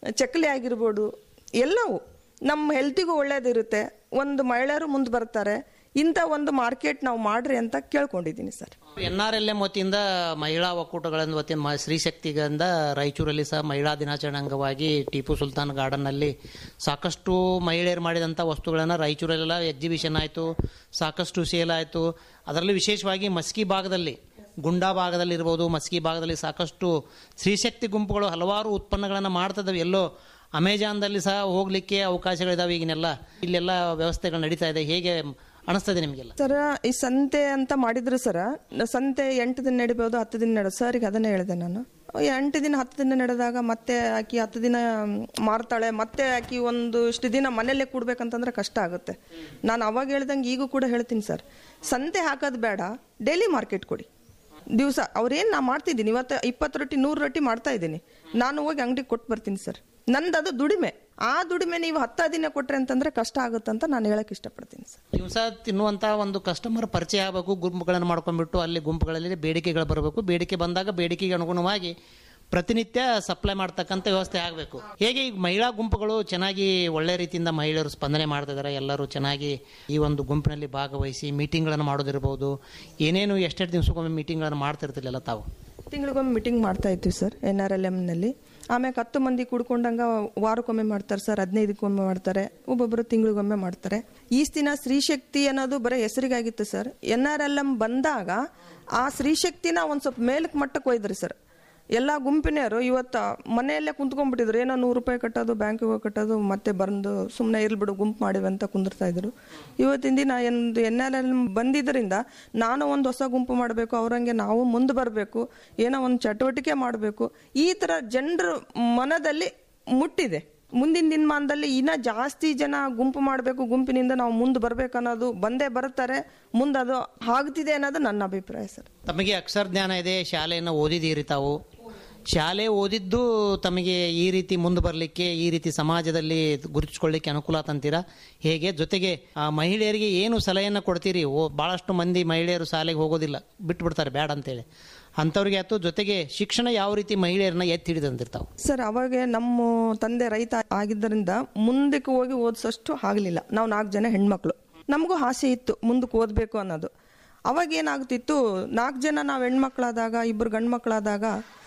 ಚಕ್ಕಲಿ ಆಗಿರ್ಬೋದು ಎಲ್ಲವೂ ನಮ್ಮ ಹೆಲ್ತಿಗೂ ಒಳ್ಳೇದಿರುತ್ತೆ ಒಂದು ಮಹಿಳೆಯರು ಮುಂದೆ ಬರ್ತಾರೆ ಇಂಥ ಒಂದು ಮಾರ್ಕೆಟ್ ನಾವು ಮಾಡ್ರಿ ಅಂತ ಕೇಳ್ಕೊಂಡಿದ್ದೀನಿ sir N R L M ವತಿಯಿಂದ ಮಹಿಳಾ ಒಕ್ಕೂಟಗಳಿಂದ ವತಿಯಿಂದ ಮ- ಸ್ತ್ರೀ ಶಕ್ತಿಗಳಿಂದ ರಾಯಚೂರಲ್ಲಿ ಸಹ ಮಹಿಳಾ ದಿನಾಚರಣೆ ಅಂಗವಾಗಿ ಟಿಪ್ಪು ಸುಲ್ತಾನ್ ಗಾರ್ಡನ್ನಲ್ಲಿ ಸಾಕಷ್ಟು ಮಹಿಳೆಯರು ಮಾಡಿದಂಥ ವಸ್ತುಗಳನ್ನು ರಾಯಚೂರಲ್ಲೆಲ್ಲ ಎಕ್ಸಿಬಿಷನ್ ಆಯಿತು ಸಾಕಷ್ಟು ಸೇಲ್ ಆಯಿತು ಅದರಲ್ಲಿ ವಿಶೇಷವಾಗಿ ಮಸ್ಕಿ ಭಾಗದಲ್ಲಿ ಗುಂಡಾ ಭಾಗದಲ್ಲಿ ಇರ್ಬೋದು ಮಸ್ಕಿ ಭಾಗದಲ್ಲಿ ಸಾಕಷ್ಟು ಸ್ತ್ರೀಶಕ್ತಿ ಗುಂಪುಗಳು ಹಲವಾರು ಉತ್ಪನ್ನಗಳನ್ನು ಮಾಡ್ತದವೆ ಎಲ್ಲೋ ಅಮೆಜಾನ್ದಲ್ಲಿ ಸಹ ಹೋಗಲಿಕ್ಕೆ ಅವಕಾಶಗಳಿದಾವೆ ಈಗಿನೆಲ್ಲ ಇಲ್ಲೆಲ್ಲ ವ್ಯವಸ್ಥೆಗಳು ನಡೀತಾ ಇದೆ ಹೇಗೆ ಅನಿಸ್ತದೆ ನಿಮಗೆಲ್ಲ ಸರ ಈ ಸಂತೆ ಅಂತ ಮಾಡಿದ್ರು ಸರ ಸಂತೆ ಎಂಟು ದಿನ ನಡಿಬೋದು ಹತ್ತು ದಿನ ನಡ ಸರ್ ಈಗ ಅದನ್ನೇ ಹೇಳಿದೆ ನಾನು ಎಂಟು ದಿನ ಹತ್ತು ದಿನ ನಡೆದಾಗ ಮತ್ತೆ ಆಕಿ ಹತ್ತು ದಿನ ಮಾರ್ತಾಳೆ ಮತ್ತೆ ಆಕಿ ಒಂದು ಇಷ್ಟು ದಿನ ಮನೆಯಲ್ಲೇ ಕೂಡ್ಬೇಕಂತಂದ್ರೆ ಕಷ್ಟ ಆಗುತ್ತೆ ನಾನು ಅವಾಗ ಹೇಳ್ದಂಗೆ ಈಗೂ ಕೂಡ ಹೇಳ್ತೀನಿ ಸರ್ ಸಂತೆ ಹಾಕೋದು ಬೇಡ ಡೈಲಿ ಮಾರ್ಕೆಟ್ ಕೊಡಿ ದಿವಸ ಅವ್ರೇನು ನಾ ಮಾಡ್ತಿದ್ದೀನಿ ಇವತ್ತು ಇಪ್ಪತ್ತು ರೊಟ್ಟಿ ನೂರು ರೊಟ್ಟಿ ಮಾಡ್ತಾ ಇದ್ದೀನಿ ನಾನು ಹೋಗಿ ಅಂಗಡಿಗೆ ಕೊಟ್ಟು ಬರ್ತೀನಿ ಸರ್ ನಂದು ಅದು ದುಡಿಮೆ ಆ ದುಡಿಮೆ ನೀವು ಹತ್ತ ದಿನ ಕೊಟ್ರೆ ಅಂತಂದ್ರೆ ಕಷ್ಟ ಆಗುತ್ತಂತ ನಾನು ಹೇಳಕ್ ಇಷ್ಟಪಡ್ತೀನಿ ಸರ್ ದಿವಸ ತಿನ್ನುವಂತ ಒಂದು ಕಸ್ಟಮರ್ ಪರಿಚಯ ಆಗಬೇಕು ಗುಂಪುಗಳನ್ನು ಮಾಡ್ಕೊಂಡ್ಬಿಟ್ಟು ಅಲ್ಲಿ ಗುಂಪುಗಳಲ್ಲಿ ಬೇಡಿಕೆಗಳು ಬರಬೇಕು ಬೇಡಿಕೆ ಬಂದಾಗ ಬೇಡಿಕೆಗೆ ಅನುಗುಣವಾಗಿ ಪ್ರತಿನಿತ್ಯ ಸಪ್ಲೈ ಮಾಡ್ತಕ್ಕಂಥ ವ್ಯವಸ್ಥೆ ಆಗಬೇಕು ಹೇಗೆ ಈಗ ಮಹಿಳಾ ಗುಂಪುಗಳು ಚೆನ್ನಾಗಿ ಒಳ್ಳೆ ರೀತಿಯಿಂದ ಮಹಿಳೆಯರು ಸ್ಪಂದನೆ ಮಾಡ್ತಾ ಇದ್ದಾರೆ ಎಲ್ಲರೂ ಚೆನ್ನಾಗಿ ಈ ಒಂದು ಗುಂಪಿನಲ್ಲಿ ಭಾಗವಹಿಸಿ ಮೀಟಿಂಗ್ಗಳನ್ನು ಮಾಡೋದಿರ್ಬೋದು ಏನೇನು ಎಷ್ಟೆಷ್ಟು ದಿವಸಕ್ಕೊಮ್ಮೆ ಮೀಟಿಂಗ್ಗಳನ್ನು ಮಾಡ್ತಿರ್ತಿಲ್ಲ ತಾವು ತಿಂಗಳಿಗೊಮ್ಮೆ ಮೀಟಿಂಗ್ ಮಾಡ್ತಾ ಇದ್ವಿ ಸರ್ ಎನ್ ಆರ್ ಎಲ್ ಎಮ್ನಲ್ಲಿ ಆಮ್ಯಾಗ ಹತ್ತು ಮಂದಿ ಕೂಡ್ಕೊಂಡಂಗ ವಾರಕ್ಕೊಮ್ಮೆ ಮಾಡ್ತಾರೆ ಸರ್ ಹದಿನೈದಕ್ಕೊಮ್ಮೆ ಮಾಡ್ತಾರೆ ಒಬ್ಬೊಬ್ಬರು ತಿಂಗಳಿಗೊಮ್ಮೆ ಮಾಡ್ತಾರೆ ಈ ದಿನ ಸ್ತ್ರೀಶಕ್ತಿ ಅನ್ನೋದು ಬರೀ ಹೆಸರಿಗಾಗಿತ್ತು sir N R L M ಬಂದಾಗ ಆ ಸ್ತ್ರೀಶಕ್ತಿನ ಒಂದು ಸ್ವಲ್ಪ ಮೇಲಕ್ಕೆ ಮಟ್ಟಕ್ಕೆ ಒಯ್ದ್ರಿ ಸರ್ ಎಲ್ಲ ಗುಂಪಿನವರು ಇವತ್ತು ಮನೆಯಲ್ಲೇ ಕುಂತ್ಕೊಂಡ್ಬಿಟ್ಟಿದ್ರು ಏನೋ ನೂರು ರೂಪಾಯಿ ಕಟ್ಟೋದು ಬ್ಯಾಂಕಿಗೆ ಹೋಗಿ ಕಟ್ಟೋದು ಮತ್ತೆ ಬಂದು ಸುಮ್ಮನೆ ಇರ್ಬಿಡು ಗುಂಪು ಮಾಡಿವೆ ಅಂತ ಕುಂದಿರ್ತಾ ಇದ್ರು ಇವತ್ತಿನ ದಿನ ಒಂದು ಎನ್ ಎಲ್ ಎಲ್ ಬಂದಿದ್ದರಿಂದ ನಾನು ಒಂದು ಹೊಸ ಗುಂಪು ಮಾಡಬೇಕು ಅವರಂಗೆ ನಾವು ಮುಂದೆ ಬರಬೇಕು ಏನೋ ಒಂದು ಚಟುವಟಿಕೆ ಮಾಡಬೇಕು ಈ ಥರ ಜನರ ಮನದಲ್ಲಿ ಮುಟ್ಟಿದೆ ಮುಂದಿನ ದಿನಮಾನದಲ್ಲಿ ಇನ್ನ ಜಾಸ್ತಿ ಜನ ಗುಂಪು ಮಾಡಬೇಕು ಗುಂಪಿನಿಂದ ನಾವು ಮುಂದೆ ಬರ್ಬೇಕು ಅನ್ನೋದು ಬಂದೇ ಬರ್ತಾರೆ ಮುಂದೆ ಅದು ಆಗ್ತಿದೆ ಅನ್ನೋದು ನನ್ನ ಅಭಿಪ್ರಾಯ ಸರ್ ತಮಗೆ ಅಕ್ಷರ ಜ್ಞಾನ ಇದೆ ಶಾಲೆಯನ್ನು ಓದಿದ್ದೀರಿ ತಾವು ಶಾಲೆ ಓದಿದ್ದು ತಮಗೆ ಈ ರೀತಿ ಮುಂದೆ ಬರಲಿಕ್ಕೆ ಈ ರೀತಿ ಸಮಾಜದಲ್ಲಿ ಗುರುತಿಸ್ಕೊಳ್ಳಿಕ್ಕೆ ಅನುಕೂಲ ತಂತೀರಾ ಹೇಗೆ ಜೊತೆಗೆ ಆ ಮಹಿಳೆಯರಿಗೆ ಏನು ಸಲಹೆಯನ್ನು ಕೊಡ್ತೀರಿ ಓ ಭಾಳಷ್ಟು ಮಂದಿ ಮಹಿಳೆಯರು ಶಾಲೆಗೆ ಹೋಗೋದಿಲ್ಲ ಬಿಟ್ಟು ಬಿಡ್ತಾರೆ ಬೇಡ ಅಂತೇಳಿ ಅಂಥವ್ರಿಗೆ ಆಯ್ತು ಜೊತೆಗೆ ಶಿಕ್ಷಣ ಯಾವ ರೀತಿ ಮಹಿಳೆಯರನ್ನ ಎತ್ತಿ ಹಿಡಿದಂತಿರ್ತಾವೆ ಸರ್ ಅವಾಗ ನಮ್ಮ ತಂದೆ ರೈತ ಆಗಿದ್ದರಿಂದ ಮುಂದಕ್ಕೆ ಹೋಗಿ ಓದಿಸೋಷ್ಟು ಆಗಲಿಲ್ಲ ನಾವು ನಾಲ್ಕು ಜನ ಹೆಣ್ಮಕ್ಳು ನಮಗೂ ಆಸೆ ಇತ್ತು ಮುಂದಕ್ಕೆ ಓದಬೇಕು ಅನ್ನೋದು ಅವಾಗ ಏನಾಗ್ತಿತ್ತು ನಾಲ್ಕು ಜನ ನಾವು ಹೆಣ್ಮಕ್ಳಾದಾಗ ಇಬ್ಬರು ಗಂಡು ಮಕ್ಕಳಾದಾಗ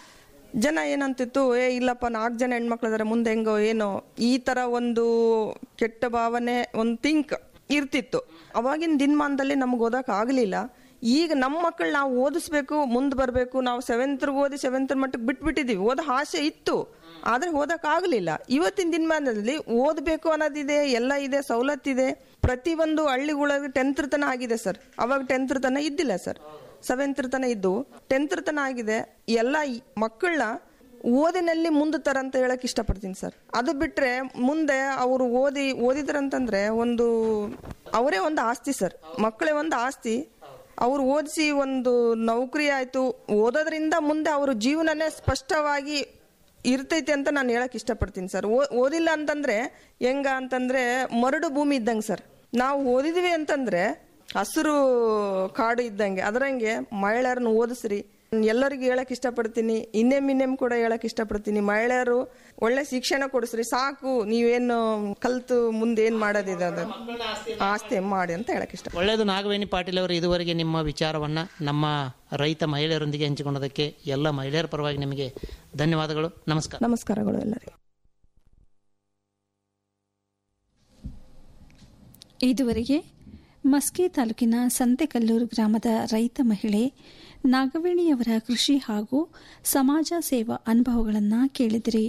ಜನ ಏನಂತಿತ್ತು ಏ ಇಲ್ಲಪ್ಪ ನಾಲ್ಕು ಜನ ಹೆಣ್ಮಕ್ಳಿದಾರೆ ಮುಂದೆ ಹೆಂಗೋ ಏನೋ ಈ ಥರ ಒಂದು ಕೆಟ್ಟ ಭಾವನೆ ಒಂದು ಥಿಂಕ್ ಇರ್ತಿತ್ತು ಅವಾಗಿನ ದಿನಮಾನದಲ್ಲಿ ನಮ್ಗೆ ಓದಕ್ಕೆ ಆಗಲಿಲ್ಲ ಈಗ ನಮ್ಮ ಮಕ್ಕಳು ನಾವು ಓದಿಸ್ಬೇಕು ಮುಂದೆ ಬರಬೇಕು ನಾವು ಸೆವೆಂತ್ ಓದಿ ಸೆವೆಂತ್ ಮಟ್ಟಕ್ಕೆ ಬಿಟ್ಬಿಟ್ಟಿದೀವಿ ಓದೋ ಆಸೆ ಇತ್ತು ಆದ್ರೆ ಓದಕ್ಕಾಗಲಿಲ್ಲ ಇವತ್ತಿನ ದಿನಮಾನದಲ್ಲಿ ಓದಬೇಕು ಅನ್ನೋದಿದೆ ಎಲ್ಲ ಇದೆ ಸವಲತ್ತಿದೆ ಪ್ರತಿಯೊಂದು ಹಳ್ಳಿಗಳಿಗೆ ಟೆಂತ್ ತನ ಆಗಿದೆ ಸರ್ ಅವಾಗ ಟೆಂತ್ ತನ ಇದ್ದಿಲ್ಲ ಸರ್ ಸೆವೆಂತ್ ತನ ಇದ್ದು ಟೆಂತ್ ತನ ಆಗಿದೆ ಎಲ್ಲ ಮಕ್ಕಳನ್ನ ಓದಿನಲ್ಲಿ ಮುಂದೆ ತರ ಅಂತ ಹೇಳಕ್ ಇಷ್ಟಪಡ್ತೀನಿ ಸರ್ ಅದು ಬಿಟ್ರೆ ಮುಂದೆ ಅವರು ಓದಿ ಓದಿದ್ರಂತಂದ್ರೆ ಒಂದು ಅವರೇ ಒಂದು ಆಸ್ತಿ ಸರ್ ಮಕ್ಕಳೇ ಒಂದು ಆಸ್ತಿ ಅವ್ರು ಓದಿಸಿ ಒಂದು ನೌಕರಿ ಆಯ್ತು ಓದೋದ್ರಿಂದ ಮುಂದೆ ಅವ್ರ ಜೀವನನೇ ಸ್ಪಷ್ಟವಾಗಿ ಇರ್ತೈತೆ ಅಂತ ನಾನು ಹೇಳಕ್ ಇಷ್ಟಪಡ್ತೀನಿ ಸರ್ ಓ- ಓದಿಲ್ಲ ಅಂತಂದ್ರೆ ಹೆಂಗ ಅಂತಂದ್ರೆ ಮರಡು ಭೂಮಿ ಇದ್ದಂಗೆ ಸರ್ ನಾವು ಓದಿದ್ವಿ ಅಂತಂದ್ರೆ ಹಸಿರು ಕಾಡು ಇದ್ದಂಗೆ ಅದರಂಗೆ ಮಹಿಳೆಯರನ್ನ ಓದಿಸ್ರಿ ಎಲ್ಲರಿಗೂ ಹೇಳಕ್ ಇಷ್ಟಪಡ್ತೀನಿ ಇನ್ನೇಮ್ ಇನ್ನೇಮ್ ಕೂಡ ಹೇಳಕ್ ಇಷ್ಟಪಡ್ತೀನಿ ಮಹಿಳೆಯರು ಒಳ್ಳೆ ಶಿಕ್ಷಣ ಕೊಡಿಸ್ರಿ ಸಾಕು ನೀವೇನು ಕಲ್ತು ಮುಂದೆ ಏನ್ ಮಾಡೋದಿದೆ ಅದು ಆಸ್ತಿ ಮಾಡಿ ಅಂತ ಹೇಳಕ್ ಇಷ್ಟ ಒಳ್ಳೆಯದು ನಾಗವೇಣಿ ಪಾಟೀಲ್ ಅವರು ಇದುವರೆಗೆ ನಿಮ್ಮ ವಿಚಾರವನ್ನ ನಮ್ಮ ರೈತ ಮಹಿಳೆಯರೊಂದಿಗೆ ಹಂಚಿಕೊಂಡದಕ್ಕೆ ಎಲ್ಲ ಮಹಿಳೆಯರ ಪರವಾಗಿ ನಿಮಗೆ ಧನ್ಯವಾದಗಳು ನಮಸ್ಕಾರ ನಮಸ್ಕಾರಗಳು ಎಲ್ಲರಿಗೂ ಇದುವರೆಗೆ ಮಸ್ಕಿ ತಾಲೂಕಿನ ಸಂತೆಕಲ್ಲೂರು ಗ್ರಾಮದ ರೈತ ಮಹಿಳೆ ನಾಗವೇಣಿಯವರ ಕೃಷಿ ಹಾಗೂ ಸಮಾಜ ಸೇವಾ ಅನುಭವಗಳನ್ನು ಕೇಳಿದಿರಿ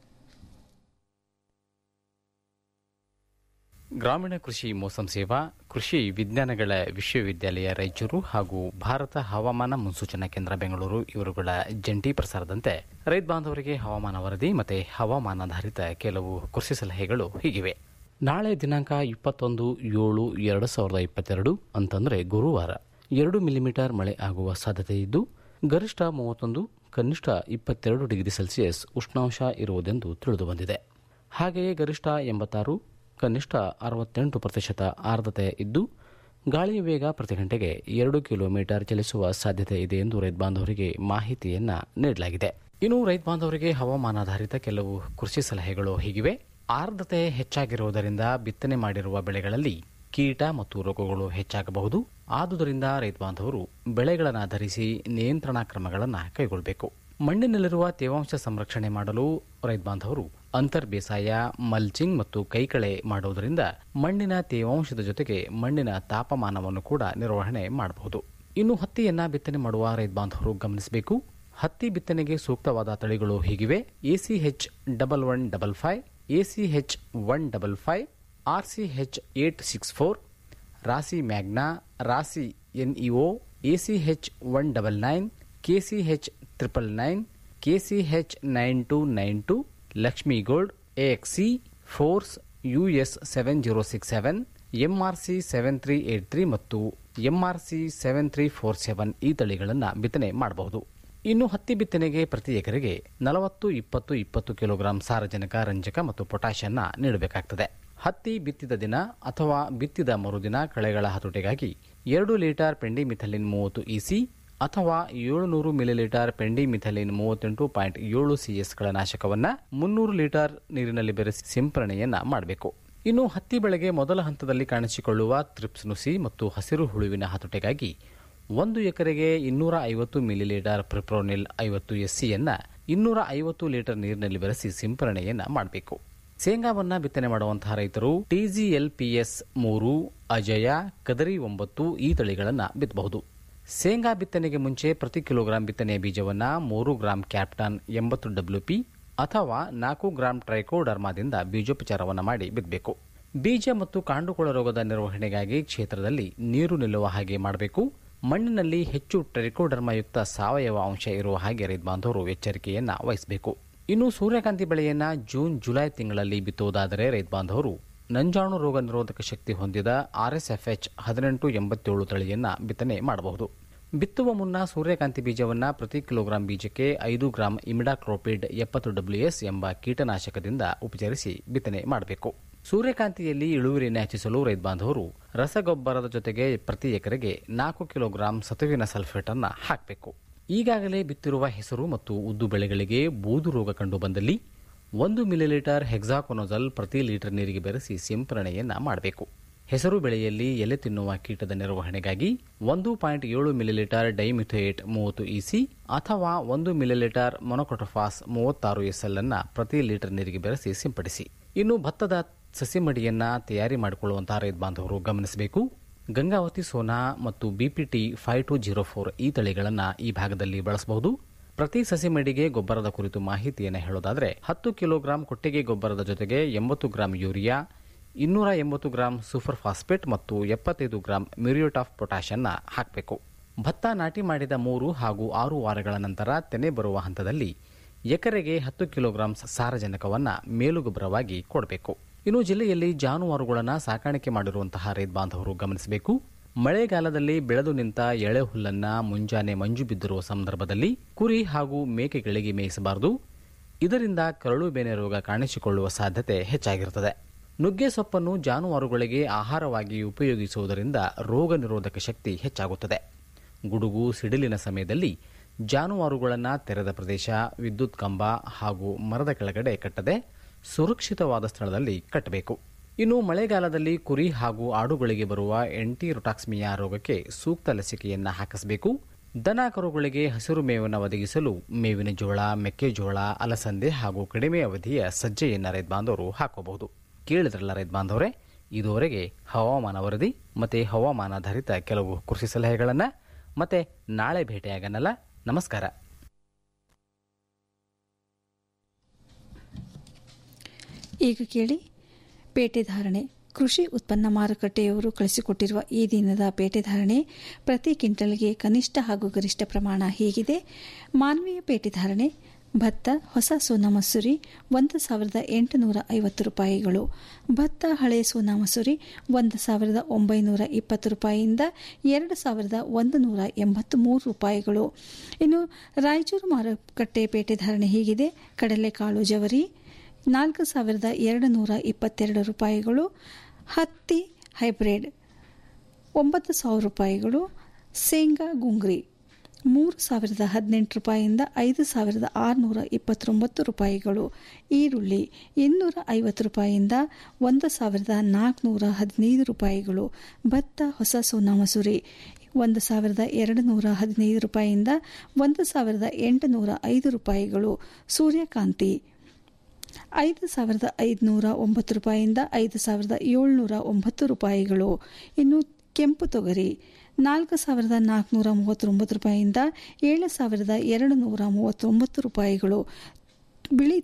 ಗ್ರಾಮೀಣ ಕೃಷಿ ಮೋಸಂ ಸೇವಾ ಕೃಷಿ ವಿಜ್ಞಾನಗಳ ವಿಶ್ವವಿದ್ಯಾಲಯ ರಾಯಚೂರು ಹಾಗೂ ಭಾರತ ಹವಾಮಾನ ಮುನ್ಸೂಚನಾ ಕೇಂದ್ರ ಬೆಂಗಳೂರು ಇವರುಗಳ ಜಂಟಿ ಪ್ರಸಾರದಂತೆ ರೈತ ಬಾಂಧವರಿಗೆ ಹವಾಮಾನ ವರದಿ ಮತ್ತು ಹವಾಮಾನಾಧಾರಿತ ಕೆಲವು ಕೃಷಿ ಸಲಹೆಗಳು ಹೀಗಿವೆ ನಾಳೆ ದಿನಾಂಕ ಇಪ್ಪತ್ತೊಂದು ಏಳು ಎರಡು ಸಾವಿರದ ಇಪ್ಪತ್ತೆರಡು ಅಂತಂದರೆ ಗುರುವಾರ ಎರಡು ಮಿಲಿಮೀಟರ್ ಮಳೆ ಆಗುವ ಸಾಧ್ಯತೆ ಇದ್ದು ಗರಿಷ್ಠ ಮೂವತ್ತೊಂದು ಕನಿಷ್ಠ ಇಪ್ಪತ್ತೆರಡು ಡಿಗ್ರಿ ಸೆಲ್ಸಿಯಸ್ ಉಷ್ಣಾಂಶ ಇರುವುದೆಂದು ತಿಳಿದು ಬಂದಿದೆ ಹಾಗೆಯೇ ಗರಿಷ್ಠ ಎಂಬತ್ತಾರು ಕನಿಷ್ಠ ಅರವತ್ತೆಂಟು ಪ್ರತಿಶತ ಆರ್ದ್ರತೆ ಇದ್ದು ಗಾಳಿಯ ವೇಗ ಪ್ರತಿ ಗಂಟೆಗೆ ಎರಡು ಕಿಲೋಮೀಟರ್ ಚಲಿಸುವ ಸಾಧ್ಯತೆ ಇದೆ ಎಂದು ರೈತ ಬಾಂಧವರಿಗೆ ಮಾಹಿತಿಯನ್ನ ನೀಡಲಾಗಿದೆ ಇನ್ನು ರೈತ ಬಾಂಧವರಿಗೆ ಹವಾಮಾನಾಧಾರಿತ ಕೆಲವು ಕೃಷಿ ಸಲಹೆಗಳು ಹೀಗಿವೆ ಆರ್ದ್ರತೆ ಹೆಚ್ಚಾಗಿರುವುದರಿಂದ ಬಿತ್ತನೆ ಮಾಡಿರುವ ಬೆಳೆಗಳಲ್ಲಿ ಕೀಟ ಮತ್ತು ರೋಗಗಳು ಹೆಚ್ಚಾಗಬಹುದು ಆದುದರಿಂದ ರೈತ ಬಾಂಧವರು ಬೆಳೆಗಳನ್ನಾಧರಿಸಿ ನಿಯಂತ್ರಣಾ ಕ್ರಮಗಳನ್ನು ಕೈಗೊಳ್ಳಬೇಕು ಮಣ್ಣಿನಲ್ಲಿರುವ ತೇವಾಂಶ ಸಂರಕ್ಷಣೆ ಮಾಡಲು ರೈತ ಬಾಂಧವರು ಅಂತರ್ ಬೇಸಾಯ ಮಲ್ಚಿಂಗ್ ಮತ್ತು ಕೈಕಳೆ ಮಾಡುವುದರಿಂದ ಮಣ್ಣಿನ ತೇವಾಂಶದ ಜೊತೆಗೆ ಮಣ್ಣಿನ ತಾಪಮಾನವನ್ನು ಕೂಡ ನಿರ್ವಹಣೆ ಮಾಡಬಹುದು ಇನ್ನು ಹತ್ತಿಯನ್ನ ಬಿತ್ತನೆ ಮಾಡುವ ರೈತ ಬಾಂಧವರು ಗಮನಿಸಬೇಕು ಹತ್ತಿ ಬಿತ್ತನೆಗೆ ಸೂಕ್ತವಾದ ತಳಿಗಳು ಹೀಗಿವೆ ACH double one double five ACH one double five RCH eight six four Rasi Magna Rasi NEO ACH one double nine KCH triple nine KCH nine two nine two Lakshmi gold AXC force US seven zero six seven MRC seven three eight three ಮತ್ತು MRC seven three four seven ಈ ತಳಿಗಳನ್ನು ಬಿತ್ತನೆ ಮಾಡಬಹುದು ಇನ್ನು ಹತ್ತಿ ಬಿತ್ತನೆಗೆ ಪ್ರತಿ ಎಕರೆಗೆ ನಲವತ್ತು ಇಪ್ಪತ್ತು ಇಪ್ಪತ್ತು ಕಿಲೋಗ್ರಾಂ ಸಾರಜನಕ ರಂಜಕ ಮತ್ತು ಪೊಟ್ಯಾಷಿಯನ್ನ ನೀಡಬೇಕಾಗ್ತದೆ ಹತ್ತಿ ಬಿತ್ತಿದ ದಿನ ಅಥವಾ ಬಿತ್ತಿದ ಮರುದಿನ ಕಳೆಗಳ ಹತೋಟಿಗಾಗಿ ಎರಡು ಲೀಟರ್ ಪೆಂಡಿಮಿಥಲಿನ್ ಮೂವತ್ತು ಇಸಿ ಅಥವಾ ಏಳುನೂರು ಮಿಲಿಲೀಟರ್ ಪೆಂಡಿಮಿಥಲಿನ್ ಮೂವತ್ತೆಂಟು ಪಾಯಿಂಟ್ ಏಳು ಸಿಎಸ್ಗಳ ನಾಶಕವನ್ನ ಮುನ್ನೂರು ಲೀಟರ್ ನೀರಿನಲ್ಲಿ ಬೆರೆಸಿ ಸಿಂಪರಣೆಯನ್ನ ಮಾಡಬೇಕು ಇನ್ನು ಹತ್ತಿ ಬೆಳೆಗೆ ಮೊದಲ ಹಂತದಲ್ಲಿ ಕಾಣಿಸಿಕೊಳ್ಳುವ ತ್ರಿಪ್ಸ್ ನುಸಿ ಮತ್ತು ಹಸಿರು ಹುಳುವಿನ ಹತೋಟಿಗಾಗಿ ಒಂದು ಎಕರೆಗೆ ಇನ್ನೂರ ಐವತ್ತು ಮಿಲಿಲೀಟರ್ ಪ್ರಿಪ್ರೋನಿಲ್ ಐವತ್ತು ಎಸ್ಸಿಯನ್ನ ಇನ್ನೂರ ಐವತ್ತು ಲೀಟರ್ ನೀರಿನಲ್ಲಿ ಬೆರೆಸಿ ಸಿಂಪರಣೆಯನ್ನ ಮಾಡಬೇಕು ಶೇಂಗಾವನ್ನ ಬಿತ್ತನೆ ಮಾಡುವಂತಹ ರೈತರು ಟಿಜಿಎಲ್ಪಿಎಸ್ ಮೂರು ಅಜಯ ಕದರಿ ಒಂಬತ್ತು ಈ ತಳಿಗಳನ್ನ ಬಿತ್ತಬಹುದು ಶೇಂಗಾ ಬಿತ್ತನೆಗೆ ಮುಂಚೆ ಪ್ರತಿ ಕಿಲೋಗ್ರಾಂ ಬಿತ್ತನೆಯ ಬೀಜವನ್ನ ಮೂರು ಗ್ರಾಂ ಕ್ಯಾಪ್ಟನ್ ಎಂಬತ್ತು ಡಬ್ಲ್ಯೂಪಿ ಅಥವಾ ನಾಲ್ಕು ಗ್ರಾಂ ಟ್ರೈಕೋಡರ್ಮಾದಿಂದ ಬೀಜೋಪಚಾರವನ್ನು ಮಾಡಿ ಬಿತ್ತಬೇಕು ಬೀಜ ಮತ್ತು ಕಾಂಡುಕೊಳ ರೋಗದ ನಿರ್ವಹಣೆಗಾಗಿ ಕ್ಷೇತ್ರದಲ್ಲಿ ನೀರು ನಿಲ್ಲುವ ಹಾಗೆ ಮಾಡಬೇಕು ಮಣ್ಣಿನಲ್ಲಿ ಹೆಚ್ಚು ಟ್ರೈಕೋಡರ್ಮಯುಕ್ತ ಸಾವಯವ ಅಂಶ ಇರುವ ಹಾಗೆ ರೈತ ಬಾಂಧವರು ಎಚ್ಚರಿಕೆಯನ್ನ ವಹಿಸಬೇಕು ಇನ್ನು ಸೂರ್ಯಕಾಂತಿ ಬೆಳೆಯನ್ನ ಜೂನ್ ಜುಲೈ ತಿಂಗಳಲ್ಲಿ ಬಿತ್ತುವುದಾದರೆ ರೈತ ಬಾಂಧವರು ನಂಜಾಣು ರೋಗ ನಿರೋಧಕ ಶಕ್ತಿ ಹೊಂದಿದ ಆರ್ಎಸ್ಎಫ್ಎಚ್ ಹದಿನೆಂಟು ಎಂಬತ್ತೇಳು ತಳಿಯನ್ನ ಬಿತ್ತನೆ ಮಾಡಬಹುದು ಬಿತ್ತುವ ಮುನ್ನ ಸೂರ್ಯಕಾಂತಿ ಬೀಜವನ್ನ ಪ್ರತಿ ಕಿಲೋಗ್ರಾಂ ಬೀಜಕ್ಕೆ ಐದು ಗ್ರಾಂ ಇಮಿಡಾಕ್ರೋಪಿಡ್ ಎಪ್ಪತ್ತು ಡಬ್ಲ್ಯೂಎಸ್ ಎಂಬ ಕೀಟನಾಶಕದಿಂದ ಉಪಚರಿಸಿ ಬಿತ್ತನೆ ಮಾಡಬೇಕು ಸೂರ್ಯಕಾಂತಿಯಲ್ಲಿ ಇಳುವರಿಯನ್ನು ಹೆಚ್ಚಿಸಲು ರೈತ ಬಾಂಧವರು ರಸಗೊಬ್ಬರದ ಜೊತೆಗೆ ಪ್ರತಿ ಎಕರೆಗೆ ನಾಲ್ಕು ಕಿಲೋಗ್ರಾಂ ಸತುವಿನ ಸಲ್ಫೇಟ್ ಅನ್ನ ಹಾಕಬೇಕು ಈಗಾಗಲೇ ಬಿತ್ತಿರುವ ಹೆಸರು ಮತ್ತು ಉದ್ದು ಬೆಳೆಗಳಿಗೆ ಬೂದು ರೋಗ ಕಂಡು ಬಂದಲ್ಲಿ ಒಂದು ಮಿಲಿಲೀಟರ್ ಹೆಕ್ಸಾಕೊನೋಜಲ್ ಪ್ರತಿ ಲೀಟರ್ ನೀರಿಗೆ ಬೆರೆಸಿ ಸಿಂಪರಣೆಯನ್ನ ಮಾಡಬೇಕು ಹೆಸರು ಬೆಳೆಯಲ್ಲಿ ಎಲೆ ತಿನ್ನುವ ಕೀಟದ ನಿರ್ವಹಣೆಗಾಗಿ ಒಂದು ಪಾಯಿಂಟ್ ಏಳು ಮಿಲಿಲೀಟರ್ ಡೈಮಿಥೋಯೇಟ್ ಮೂವತ್ತು ಇಸಿ ಅಥವಾ ಒಂದು ಮಿಲಿಲೀಟರ್ ಮೊನೊಕೊಟೊಫಾಸ್ ಮೂವತ್ತಾರು ಎಸ್ಎಲ್ ಅನ್ನ ಪ್ರತಿ ಲೀಟರ್ ನೀರಿಗೆ ಬೆರೆಸಿ ಸಿಂಪಡಿಸಿ ಇನ್ನು ಭತ್ತದ ಸಸಿಮಡಿಯನ್ನ ತಯಾರಿ ಮಾಡಿಕೊಳ್ಳುವಂತಹ ರೈತ ಬಾಂಧವರು ಗಮನಿಸಬೇಕು ಗಂಗಾವತಿ ಸೋನಾ ಮತ್ತು BPT five two zero four ಈ ತಳಿಗಳನ್ನು ಈ ಭಾಗದಲ್ಲಿ ಬಳಸಬಹುದು ಪ್ರತಿ ಸಸಿಮಡಿಗೆ ಗೊಬ್ಬರದ ಕುರಿತು ಮಾಹಿತಿಯನ್ನು ಹೇಳೋದಾದರೆ ಹತ್ತು ಕಿಲೋಗ್ರಾಂ ಕೊಟ್ಟಿಗೆ ಗೊಬ್ಬರದ ಜೊತೆಗೆ ಎಂಬತ್ತು ಗ್ರಾಂ ಯೂರಿಯಾ ಇನ್ನೂರ ಎಂಬತ್ತು ಗ್ರಾಂ ಸೂಪರ್ ಫಾಸ್ಫೇಟ್ ಮತ್ತು ಎಪ್ಪತ್ತೈದು ಗ್ರಾಂ ಮ್ಯೂರಿಯೋಟ್ ಆಫ್ ಪೊಟ್ಯಾಷನ್ನ ಹಾಕಬೇಕು ಭತ್ತ ನಾಟಿ ಮಾಡಿದ ಮೂರು ಹಾಗೂ ಆರು ವಾರಗಳ ನಂತರ ತೆನೆ ಬರುವ ಹಂತದಲ್ಲಿ ಎಕರೆಗೆ ಹತ್ತು ಕಿಲೋಗ್ರಾಂ ಸಾರಜನಕವನ್ನ ಮೇಲುಗೊಬ್ಬರವಾಗಿ ಕೊಡಬೇಕು ಇನ್ನು ಜಿಲ್ಲೆಯಲ್ಲಿ ಜಾನುವಾರುಗಳನ್ನು ಸಾಕಾಣಿಕೆ ಮಾಡಿರುವಂತಹ ರೈತ ಬಾಂಧವರು ಗಮನಿಸಬೇಕು ಮಳೆಗಾಲದಲ್ಲಿ ಬೆಳೆದು ನಿಂತ ಎಳೆ ಹುಲ್ಲನ್ನ ಮುಂಜಾನೆ ಮಂಜು ಬಿದ್ದಿರುವ ಸಂದರ್ಭದಲ್ಲಿ ಕುರಿ ಹಾಗೂ ಮೇಕೆಗಳಿಗೆ ಮೇಯಿಸಬಾರದು ಇದರಿಂದ ಕರಳು ಬೇನೆ ರೋಗ ಕಾಣಿಸಿಕೊಳ್ಳುವ ಸಾಧ್ಯತೆ ಹೆಚ್ಚಾಗಿರುತ್ತದೆ ನುಗ್ಗೆ ಸೊಪ್ಪನ್ನು ಜಾನುವಾರುಗಳಿಗೆ ಆಹಾರವಾಗಿ ಉಪಯೋಗಿಸುವುದರಿಂದ ರೋಗ ನಿರೋಧಕ ಶಕ್ತಿ ಹೆಚ್ಚಾಗುತ್ತದೆ ಗುಡುಗು ಸಿಡಿಲಿನ ಸಮಯದಲ್ಲಿ ಜಾನುವಾರುಗಳನ್ನು ತೆರೆದ ಪ್ರದೇಶ ವಿದ್ಯುತ್ ಕಂಬ ಹಾಗೂ ಮರದ ಕೆಳಗಡೆ ಕಟ್ಟದೆ ಸುರಕ್ಷಿತವಾದ ಸ್ಥಳದಲ್ಲಿ ಕಟ್ಟಬೇಕು ಇನ್ನು ಮಳೆಗಾಲದಲ್ಲಿ ಕುರಿ ಹಾಗೂ ಆಡುಗಳಿಗೆ ಬರುವ ಎಂಟಿ ರೊಟಾಕ್ಸ್ಮಿಯಾ ರೋಗಕ್ಕೆ ಸೂಕ್ತ ಲಸಿಕೆಯನ್ನು ಹಾಕಿಸಬೇಕು ದನ ಕರುಗಳಿಗೆ ಹಸಿರು ಮೇವನ್ನು ಒದಗಿಸಲು ಮೇವಿನ ಜೋಳ ಮೆಕ್ಕೆಜೋಳ ಅಲಸಂದೆ ಹಾಗೂ ಕಡಿಮೆ ಅವಧಿಯ ಸಜ್ಜೆಯನ್ನು ರೈತ ಬಾಂಧವರು ಹಾಕಬಹುದು ಕೇಳಿದ್ರಲ್ಲ ರೈತ ಬಾಂಧವರೇ ಇದುವರೆಗೆ ಹವಾಮಾನ ವರದಿ ಮತ್ತೆ ಹವಾಮಾನಾಧಾರಿತ ಕೆಲವು ಕೃಷಿ ಸಲಹೆಗಳನ್ನು ಮತ್ತೆ ನಾಳೆ ಭೇಟಿಯಾಗನಲ್ಲ ನಮಸ್ಕಾರ ಈಗ ಕೇಳಿ ಪೇಟೆ ಧಾರಣೆ ಕೃಷಿ ಉತ್ಪನ್ನ ಮಾರುಕಟ್ಟೆಯವರು ಕಳಿಸಿಕೊಟ್ಟಿರುವ ಈ ದಿನದ ಪೇಟೆ ಧಾರಣೆ ಪ್ರತಿ ಕ್ವಿಂಟಲ್ಗೆ ಕನಿಷ್ಠ ಹಾಗೂ ಗರಿಷ್ಠ ಪ್ರಮಾಣ ಹೀಗಿದೆ ಮಾನವೀಯ ಪೇಟೆ ಧಾರಣೆ ಭತ್ತ ಹೊಸ ಸೋನಾ ಮಸೂರಿ ಒಂದು ಸಾವಿರದ ಎಂಟುನೂರ ಐವತ್ತು ರೂಪಾಯಿಗಳು ಭತ್ತ ಹಳೆಯ ಸೋನಾ ಮಸೂರಿ ಒಂದು ಸಾವಿರದ ಒಂಬೈನೂರ ಇಪ್ಪತ್ತು ರೂಪಾಯಿಯಿಂದ ಎರಡು ಸಾವಿರದ ಒಂದು ನೂರ ಎಂಬತ್ತು ಮೂರು ರೂಪಾಯಿಗಳು ಇನ್ನು ರಾಯಚೂರು ಮಾರುಕಟ್ಟೆ ಪೇಟೆ ಧಾರಣೆ ಹೀಗಿದೆ ಕಡಲೆಕಾಳು ಜವರಿ ನಾಲ್ಕು ಸಾವಿರದ ಎರಡು ನೂರ ಇಪ್ಪತ್ತೆರಡು ರೂಪಾಯಿಗಳು ಹತ್ತಿ ಹೈಬ್ರಿಡ್ ಒಂಬತ್ತು ಸಾವಿರ ರೂಪಾಯಿಗಳು ಶೇಂಗಾ ಗುಂಗ್ರಿ ಮೂರು ಸಾವಿರದ ಹದಿನೆಂಟು ರೂಪಾಯಿಯಿಂದ ಐದು ಸಾವಿರದ ಆರುನೂರ ಇಪ್ಪತ್ತೊಂಬತ್ತು ರೂಪಾಯಿಗಳು ಈರುಳ್ಳಿ ಇನ್ನೂರ ಐವತ್ತು ರೂಪಾಯಿಯಿಂದ ಒಂದು ಸಾವಿರದ ನಾಲ್ಕುನೂರ ಹದಿನೈದು ರೂಪಾಯಿಗಳು ಭತ್ತ ಹೊಸ ಸೋನಾ ಮಸೂರಿ ಒಂದು ಸಾವಿರದ ಎರಡು ನೂರ ಹದಿನೈದು ರೂಪಾಯಿಯಿಂದ ಒಂದು ಸಾವಿರದ ಎಂಟುನೂರ ಐದು ರೂಪಾಯಿಗಳು ಸೂರ್ಯಕಾಂತಿ ಐದು ಸಾವಿರದ ಐದುನೂರ ಒಂಬತ್ತು ರೂಪಾಯಿಯಿಂದ ಐದು ಸಾವಿರದ ಏಳ್ನೂರ ಒಂಬತ್ತು ರೂಪಾಯಿಗಳು ಇನ್ನು ಕೆಂಪು ತೊಗರಿ ನಾಲ್ಕು ಸಾವಿರದ ನಾಲ್ಕುನೂರ ಮೂವತ್ತೊಂಬತ್ತು ರೂಪಾಯಿಯಿಂದ ಏಳು ಸಾವಿರದ ಎರಡು ನೂರ ಮೂವತ್ತೊಂಬತ್ತು ರೂಪಾಯಿಗಳು ಬಿಳಿ